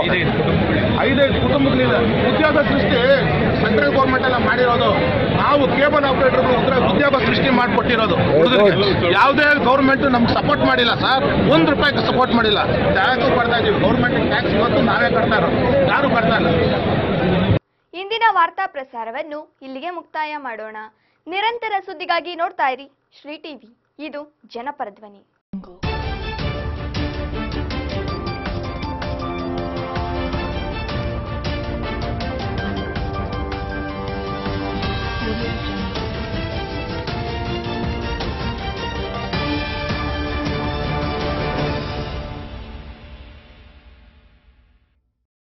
ಐದೈದು ಕುಟುಂಬಗಳಿದೆ ಉದ್ಯೋಗ ಸೃಷ್ಟಿ ಸೆಂಟ್ರಲ್ ಗೌರ್ಮೆಂಟ್ ಎಲ್ಲ ಮಾಡಿರೋದು ನಾವು ಕೇಬಲ್ ಆಪರೇಟರ್ಗಳು ಉದ್ಯೋಗ ಸೃಷ್ಟಿ ಮಾಡಿಕೊಟ್ಟಿರೋದು ಹುಡುಗರಿಗೆ ಯಾವುದೇ ಗೌರ್ಮೆಂಟ್ ನಮ್ಗೆ ಸಪೋರ್ಟ್ ಮಾಡಿಲ್ಲ ಸರ್ ಒಂದು ರೂಪಾಯಿಗೆ ಸಪೋರ್ಟ್ ಮಾಡಿಲ್ಲ ಟ್ಯಾಕ್ಸ್ ಕೊಡ್ತಾ ಇದೀವಿ ಗೌರ್ಮೆಂಟ್ ಟ್ಯಾಕ್ಸ್ ಇವತ್ತು ನಾವೇ ಕಟ್ತಾ ಇರೋದು ಯಾರು ಕಟ್ತಾ ಇಲ್ಲ ಇಂದಿನ ವಾರ್ತಾ ಪ್ರಸಾರವನ್ನು ಇಲ್ಲಿಗೆ ಮುಕ್ತಾಯ ಮಾಡೋಣ ನಿರಂತರ ಸುದ್ದಿಗಾಗಿ ನೋಡ್ತಾ ಇರಿ ಶ್ರೀ ಟಿವಿ ಇದು ಜನಪರ ಧ್ವನಿ